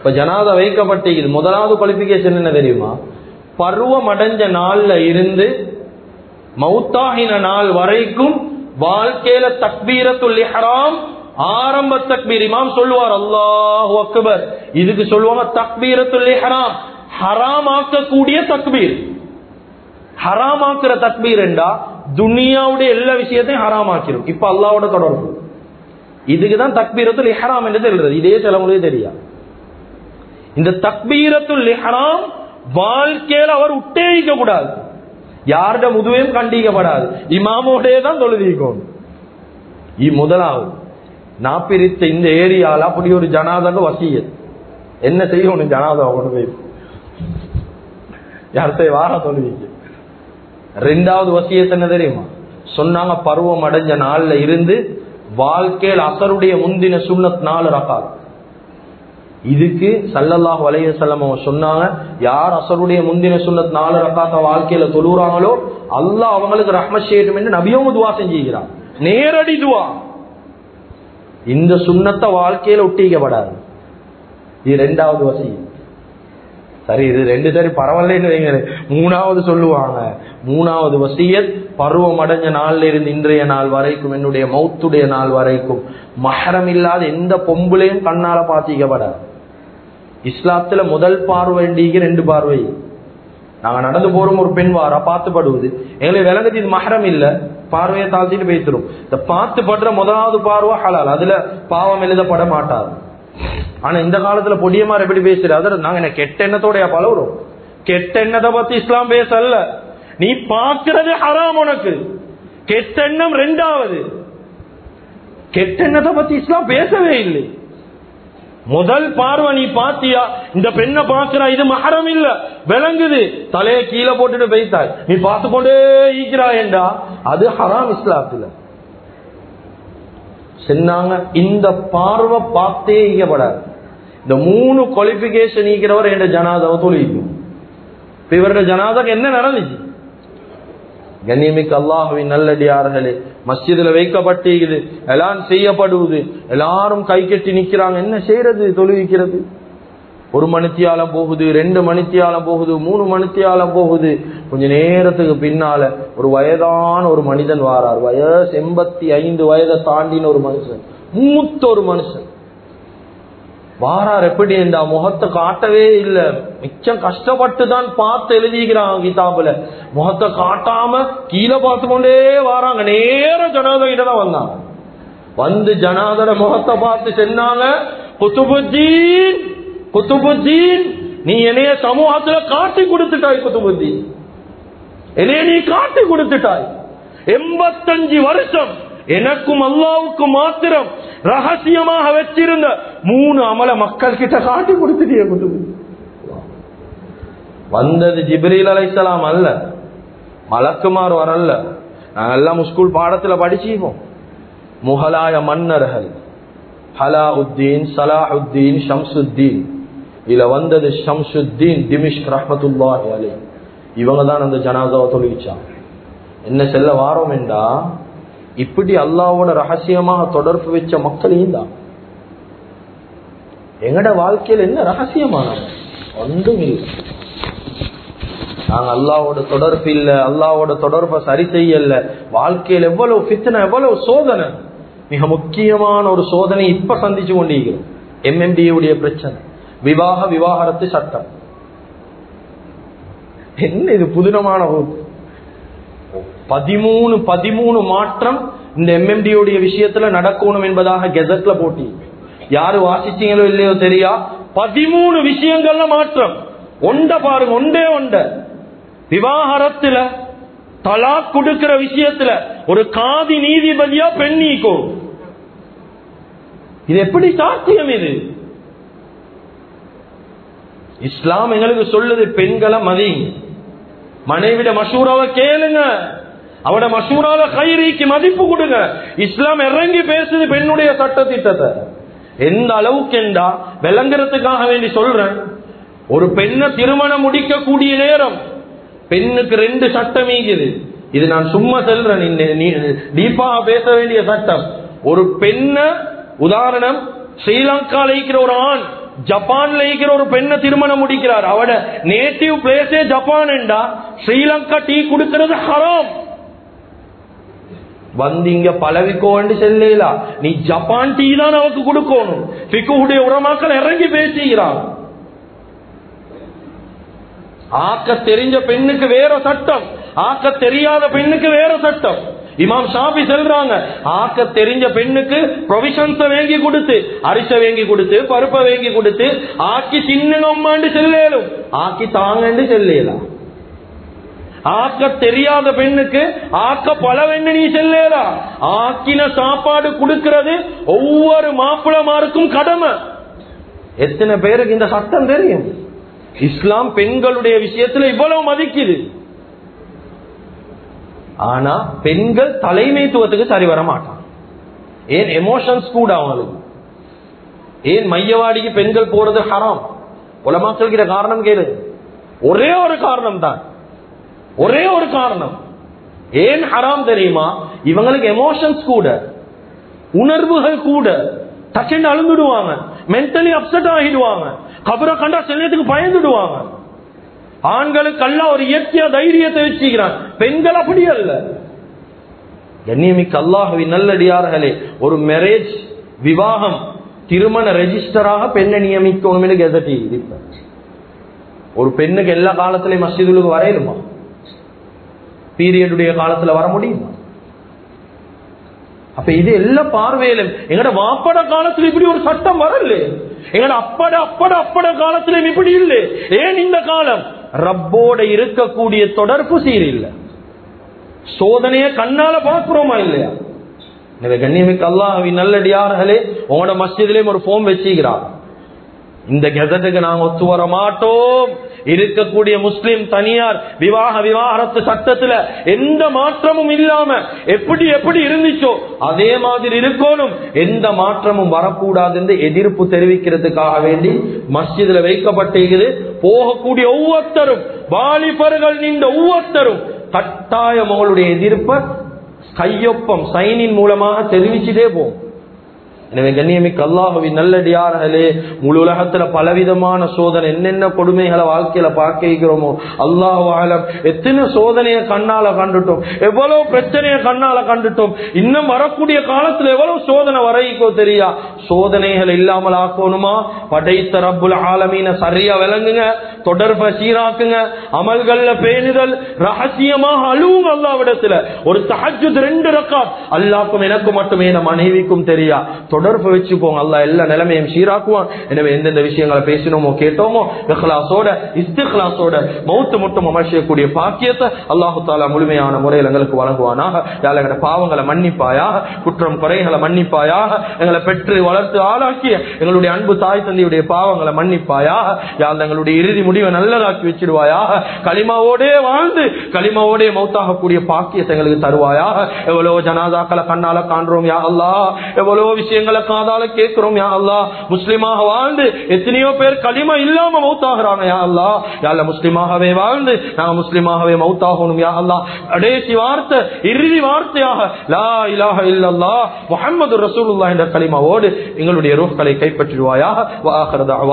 இப்ப ஜனாதா வைக்கப்பட்டிருக்குது முதலாவது குவாலிபிகேஷன் என்ன தெரியுமா பருவம் அடைஞ்ச நாள்ல இருந்து மௌத்தாகின நாள் வரைக்கும் வாழ்க்கையில தக்பீரத்துல் இஹ்ராம் ஆரம்ப தக்பீர் இமாம் சொல்லுவார் அல்லாஹு அக்பர் இதுக்கு சொல்லுவாங்க தக்பீரத்துல் இஹ்ராம் ஹராமாக்கக்கூடிய தக்பீர் ஹராமாக்குற தக்பீர் என்றா துனியாவுடைய எல்லா விஷயத்தையும் ஹராமாக்கிரும் இப்ப அல்லாவோட தொடர்பு இதுக்குதான் தக்பீரத்துல் இஹ்ராம் என்று எழுதுறது இதே சில முறையே தெரியாது இந்த தக்பீரத்துல் இஹ்ராம் வாழ்க்கையில அவர் உட்டேயிக்க கூடாது யாருட முதுவையும் கண்டிக்கப்படாது இமாமோடே தான் தொழுதிக்கும் முதலாவது நான் பிரித்த இந்த ஏரியால அப்படி ஒரு ஜனாதாக வசியத் என்ன செய்யணும் ஜனாதா கொண்டு போய் யார்த்தை வார தொழுவிக்கு ரெண்டாவது வசியத் என்ன தெரியுமா சொன்னாங்க பருவம் அடைஞ்ச நாள்ல இருந்து வாழ்க்கையில் அசருடைய முந்தின சுண்ணத் நாலு ரகாத் இதுக்கு சல்லல்லாஹு அலைய செல்லம் அவங்க சொன்னாங்க யார் அசருடைய முந்தின சுண்ணத் நாலு ரக்காத்த வாழ்க்கையில தொழுறாங்களோ அல்லாஹ் அவங்களுக்கு ரஹ்மத் செய்யட்டும் என்று நபியும் துவா செஞ்சுக்கிறான் நேரடி துவா இந்த சுண்ணத்தை வாழ்க்கையில ஒட்டிக்கப்படாது இது ரெண்டாவது வசி சரி இது ரெண்டு சரி பரவாயில்லன்னு வைங்க மூணாவது சொல்லுவாங்க மூணாவது வசியத் பருவம் அடைஞ்ச நாள்ல இருந்து இன்றைய நாள் வரைக்கும் என்னுடைய மௌத்துடைய நாள் வரைக்கும் மஹரம் இல்லாத எந்த பொம்புலையும் கண்ணால பாத்திக்கப்படாது இஸ்லாத்துல முதல் பார்வைண்டிக்கு ரெண்டு பார்வை நாங்க நடந்து போறோம் ஒரு பெண் வாரா பார்த்துப்படுவது எங்களுக்கு விளங்குது இது மஹரம் இல்ல பார்வையை தாழ்த்திட்டு பேசிடும் இந்த பார்த்து படுற முதலாவது பார்வை ஹலால் அதுல பாவம் எழுதப்பட மாட்டாது ஆனா இந்த காலத்துல பொடியமார் எப்படி பேசுற அதாவது நாங்க என்ன கெட்ட எண்ணத்தோடய பழகுறோம் கெட்ட எண்ணத்தை பத்தி இஸ்லாம் பேசல நீ பாக்குறது ஹராம் உனக்கு கெட்ட எண்ணம் ரெண்டாவது கெட்ட எண்ணத்தை பத்தி இஸ்லாம் பேசவே இல்லை முதல் பார்வை நீ பாத்தியா இந்த பெண்ணை பாக்குறா இது மகரம் இல்ல விளங்குது தலைய கீழே போட்டுட்டு வைத்தாய் நீ பார்த்து கொண்டே ஈக்கிறாயண்டா அது ஹராம் இஸ்லாத்துல சொன்னாங்க இந்த பார்வை பார்த்தே ஈக்கப்படாது இந்த மூணு குவாலிபிகேஷன் ஈக்கிறவர் என்ற ஜனாதாவை தொழிக்கும் இப்ப இவருடைய ஜனாதாக்கு என்ன நடந்துச்சு கண்ணியமிக்க அல்லாஹுவின் நல்லடியார்களே மஸ்ஜிதுல வைக்கப்பட்டிருக்குது எல்லாம் செய்யப்படுவது எல்லாரும் கை கட்டி நிக்கிறாங்க என்ன செய்யறது தொழுவிக்கிறது ஒரு மணித்தியாலம் போகுது ரெண்டு மணித்தியாலம் போகுது மூணு மணித்தியாலம் போகுது கொஞ்ச நேரத்துக்கு பின்னால ஒரு வயதான ஒரு மனிதன் வாரார் வயசு எண்பத்தி ஐந்து வயதை தாண்டின ஒரு மனுஷன் மூத்த ஒரு மனுஷன் வாரார் எப்படி இந்த முகத்தை காட்டவே இல்ல மிச்சம் கஷ்டப்பட்டு தான் பார்த்து எழுதிக்கிறாங்க கிதாபுல முகத்தை காட்டாம கீழே பார்த்து கொண்டே வாராங்க நேர ஜனாத கிட்ட தான் வந்தாங்க வந்து ஜனாதர முகத்தை பார்த்து சொன்னாங்க குத்துபுத்தீன் குத்துபுத்தீன் நீ என்னைய சமூகத்துல காட்டி கொடுத்துட்டாய் குத்துபுத்தீன் என்னைய நீ காட்டி கொடுத்துட்டாய் எண்பத்தஞ்சு வருஷம் எனக்கும் அல்லாவுக்கும் மாத்திரம் ரகசியமாக வச்சிருந்த மூணு அமல மக்கள் கிட்ட காட்டி கொடுத்துட்டிய குத்துபுத்தீன் வந்தது ஜிப்ரீல் அலைசலாம் அல்ல மலக்குமார் வரல்ல நாங்க எல்லாம் ஸ்கூல் பாடத்துல படிச்சிப்போம் முகலாய மன்னர்கள் ஹலாவுத்தீன் சலாஹுத்தீன் ஷம்சுத்தீன் இதுல வந்தது ஷம்சுத்தீன் டிமிஷ் ரஹமத்துல்லாஹி அலை இவங்க தான் அந்த ஜனாதாவை தொழுவிச்சாங்க என்ன செல்ல வாரோம் என்றா இப்படி அல்லாவோட ரகசியமாக தொடர்பு வச்ச மக்களையும் தான் எங்கட வாழ்க்கையில் என்ன ரகசியமானது ஒன்றும் இல்லை நாங்க அல்லாவோட தொடர்பு இல்ல அல்லாவோட தொடர்பை சரி செய்யல வாழ்க்கையில் எவ்வளவு பித்தனை எவ்வளவு சோதனை மிக முக்கியமான ஒரு சோதனை இப்ப சந்திச்சு கொண்டிருக்கிறோம் எம்எம்டி உடைய பிரச்சனை விவாக விவாகரத்து சட்டம் என்ன இது புதினமான பதிமூணு பதிமூணு மாற்றம் இந்த எம்எம்டி உடைய விஷயத்துல நடக்கணும் என்பதாக கெசட்ல போட்டி யாரு வாசிச்சீங்களோ இல்லையோ தெரியா பதிமூணு விஷயங்கள்ல மாற்றம் ஒண்ட பாருங்க ஒண்டே ஒண்ட விவாகரத்துல தலா கொடுக்கிற விஷயத்துல ஒரு காதி நீதிபதியா பெண் நீக்கோ இது எப்படி சாத்தியம் இது இஸ்லாம் எங்களுக்கு சொல்லுது பெண்களை மதி மனைவிட மசூராவை கேளுங்க அவட மசூரால கைரீக்கு மதிப்பு கொடுங்க இஸ்லாம் இறங்கி பேசுது பெண்ணுடைய சட்ட திட்டத்தை எந்த அளவுக்கு என்றா விளங்குறதுக்காக வேண்டி சொல்றேன் ஒரு பெண்ணை திருமணம் முடிக்கக்கூடிய நேரம் பெண்ணுக்கு ரெண்டு சட்டம் ஈகுது இது நான் சும்மா செல்றேன் டீப்பா பேச வேண்டிய சட்டம் ஒரு பெண்ண உதாரணம் ஸ்ரீலங்கால இருக்கிற ஒரு ஆண் ஜப்பான்ல இருக்கிற ஒரு பெண்ணை திருமணம் முடிக்கிறார் அவட நேட்டிவ் பிளேஸே ஜப்பான் என்றா ஸ்ரீலங்கா டீ கொடுக்கிறது ஹராம் வந்து இங்க பழவிக்கோண்டு செல்லலாம் நீ ஜப்பான் டீ தான் அவக்கு கொடுக்கணும் பிக்குடைய உரமாக்கள் இறங்கி பேசுகிறான் ஆக்க தெரிஞ்ச பெண்ணுக்கு வேற சட்டம் ஆக்க தெரியாத பெண்ணுக்கு வேற சட்டம் இமாம் ஷாபி சொல்றாங்க ஆக்க தெரிஞ்ச பெண்ணுக்கு ப்ரொவிஷன்ஸ வேங்கி கொடுத்து அரிச வேங்கி கொடுத்து பருப்பை வேங்கி கொடுத்து ஆக்கி தின்னுங்கம்மாண்டு செல்லேலும் ஆக்கி தாங்கண்டு செல்லேலாம் ஆக்க தெரியாத பெண்ணுக்கு ஆக்க பலவென்னு நீ செல்லேலா ஆக்கின சாப்பாடு கொடுக்கிறது ஒவ்வொரு மாப்பிளமாருக்கும் கடமை எத்தனை பேருக்கு இந்த சட்டம் தெரியும் இஸ்லாம் பெண்களுடைய விஷயத்துல இவ்வளவு மதிக்குது ஆனா பெண்கள் தலைமைத்துவத்துக்கு சரி வர மாட்டான் ஏன் எமோஷன்ஸ் கூட அவங்களுக்கு ஏன் மையவாடிக்கு பெண்கள் போறது ஹராம் உலமாக்கள் கிட்ட காரணம் கேளு ஒரே ஒரு காரணம் தான் ஒரே ஒரு காரணம் ஏன் ஹராம் தெரியுமா இவங்களுக்கு எமோஷன்ஸ் கூட உணர்வுகள் கூட டக்குன்னு அழுந்துடுவாங்க மென்டலி அப்செட் ஆகிடுவாங்க கபரை கண்டா செல்லத்துக்கு பயந்துடுவாங்க ஆண்களுக்கு அல்ல ஒரு இயற்கையா தைரியத்தை வச்சுக்கிறான் பெண்கள் அப்படி அல்ல கண்ணியமிக்க அல்லாஹுவின் நல்லடியார்களே ஒரு மேரேஜ் விவாகம் திருமண ரெஜிஸ்டராக பெண்ணை நியமிக்கணும் கெசட்டி ஒரு பெண்ணுக்கு எல்லா காலத்திலையும் மசிதுலுக்கு வரையலுமா பீரியடுடைய காலத்துல வர முடியுமா அப்ப இது எல்லா பார்வையிலும் எங்கட வாப்பட காலத்துல இப்படி ஒரு சட்டம் வரல எங்கட அப்பட அப்பட அப்பட காலத்திலும் இப்படி இல்லை ஏன் இந்த காலம் ரப்போட இருக்கக்கூடிய தொடர்பு சீரில்லை சோதனைய கண்ணால பார்க்கிறோமா இல்லையா எனவே கண்ணியமிக்க அல்லாஹவி நல்லடியார்களே உங்களோட மஸ்ஜிதிலேயும் ஒரு போன் வச்சுக்கிறார் இந்த கெசட்டுக்கு நாங்க ஒத்து வர மாட்டோம் இருக்கக்கூடிய முஸ்லிம் தனியார் விவாக விவாகரத்து சட்டத்துல எந்த மாற்றமும் இல்லாம எப்படி எப்படி இருந்துச்சோ அதே மாதிரி இருக்கணும் எந்த மாற்றமும் வரக்கூடாது என்று எதிர்ப்பு தெரிவிக்கிறதுக்காக வேண்டி மஸ்ஜிதுல வைக்கப்பட்டிருக்குது போகக்கூடிய ஒவ்வொருத்தரும் வாலிபர்கள் நின்ற ஒவ்வொருத்தரும் கட்டாயம் உங்களுடைய எதிர்ப்பை கையொப்பம் சைனின் மூலமாக தெரிவிச்சுட்டே போகும் எனவே கண்ணியமிக்க அல்லாஹுவின் நல்லடியார்களே முழு உலகத்துல பலவிதமான சோதனை என்னென்ன கொடுமைகளை வாழ்க்கையில பார்க்கிறோமோ அல்லாஹ் ஆலம் எத்தனை சோதனையை கண்ணால கண்டுட்டோம் எவ்வளவு பிரச்சனையை கண்ணால கண்டுட்டோம் இன்னும் வரக்கூடிய காலத்துல எவ்வளவு சோதனை வரைக்கோ தெரியா சோதனைகள் இல்லாமல் ஆக்கணுமா படைத்த ரப்புல் ஆலமீன சரியா விளங்குங்க தொடர்பை சீராக்குங்க அமல்கள்ல பேணுதல் ரகசியமாக அழுவுங்க அல்லாவிடத்துல ஒரு தஹஜுத் ரெண்டு ரக்காத் அல்லாக்கும் எனக்கும் மட்டுமே என் மனைவிக்கும் தெரியா தொடர்பு வச்சுக்கோங்க அல்லா எல்லா நிலைமையும் சீராக்குவான் எனவே எந்தெந்த விஷயங்களை பேசினோமோ கேட்டோமோ இஹ்லாசோட இஸ்திஹ்லாசோட மௌத்து மட்டும் அமர்ச்சியக்கூடிய பாக்கியத்தை அல்லாஹு தாலா முழுமையான முறையில் எங்களுக்கு வழங்குவானாக யாழ் எங்களோட பாவங்களை மன்னிப்பாயாக குற்றம் குறைகளை மன்னிப்பாயாக எங்களை பெற்று வளர்த்து ஆளாக்கிய எங்களுடைய அன்பு தாய் தந்தையுடைய பாவங்களை மன்னிப்பாயாக யாழ் எங்களுடைய இறுதி முடிவை நல்லதாக்கி வச்சிடுவாயாக களிமாவோடே வாழ்ந்து களிமாவோடே மௌத்தாகக்கூடிய பாக்கியத்தை எங்களுக்கு தருவாயாக எவ்வளவு ஜனாதாக்களை கண்ணால காண்றோம் யா அல்லா எவ்வளவு விஷயங்களை காதால கேட்கிறோம் யா அல்லா முஸ்லிமாக வாழ்ந்து எத்தனையோ பேர் களிமா இல்லாம மௌத்தாகிறாங்க யா அல்லா யாழ்ல முஸ்லிமாகவே வாழ்ந்து நாங்க முஸ்லிமாகவே மௌத்தாகணும் யா அல்லா கடைசி வார்த்தை இறுதி வார்த்தையாக லா இலாஹ இல்லல்லா முஹம்மது ரசூலுல்லாஹ் என்ற களிமாவோடு எங்களுடைய ரூஹ்களை கைப்பற்றிடுவாயாக வாஹிர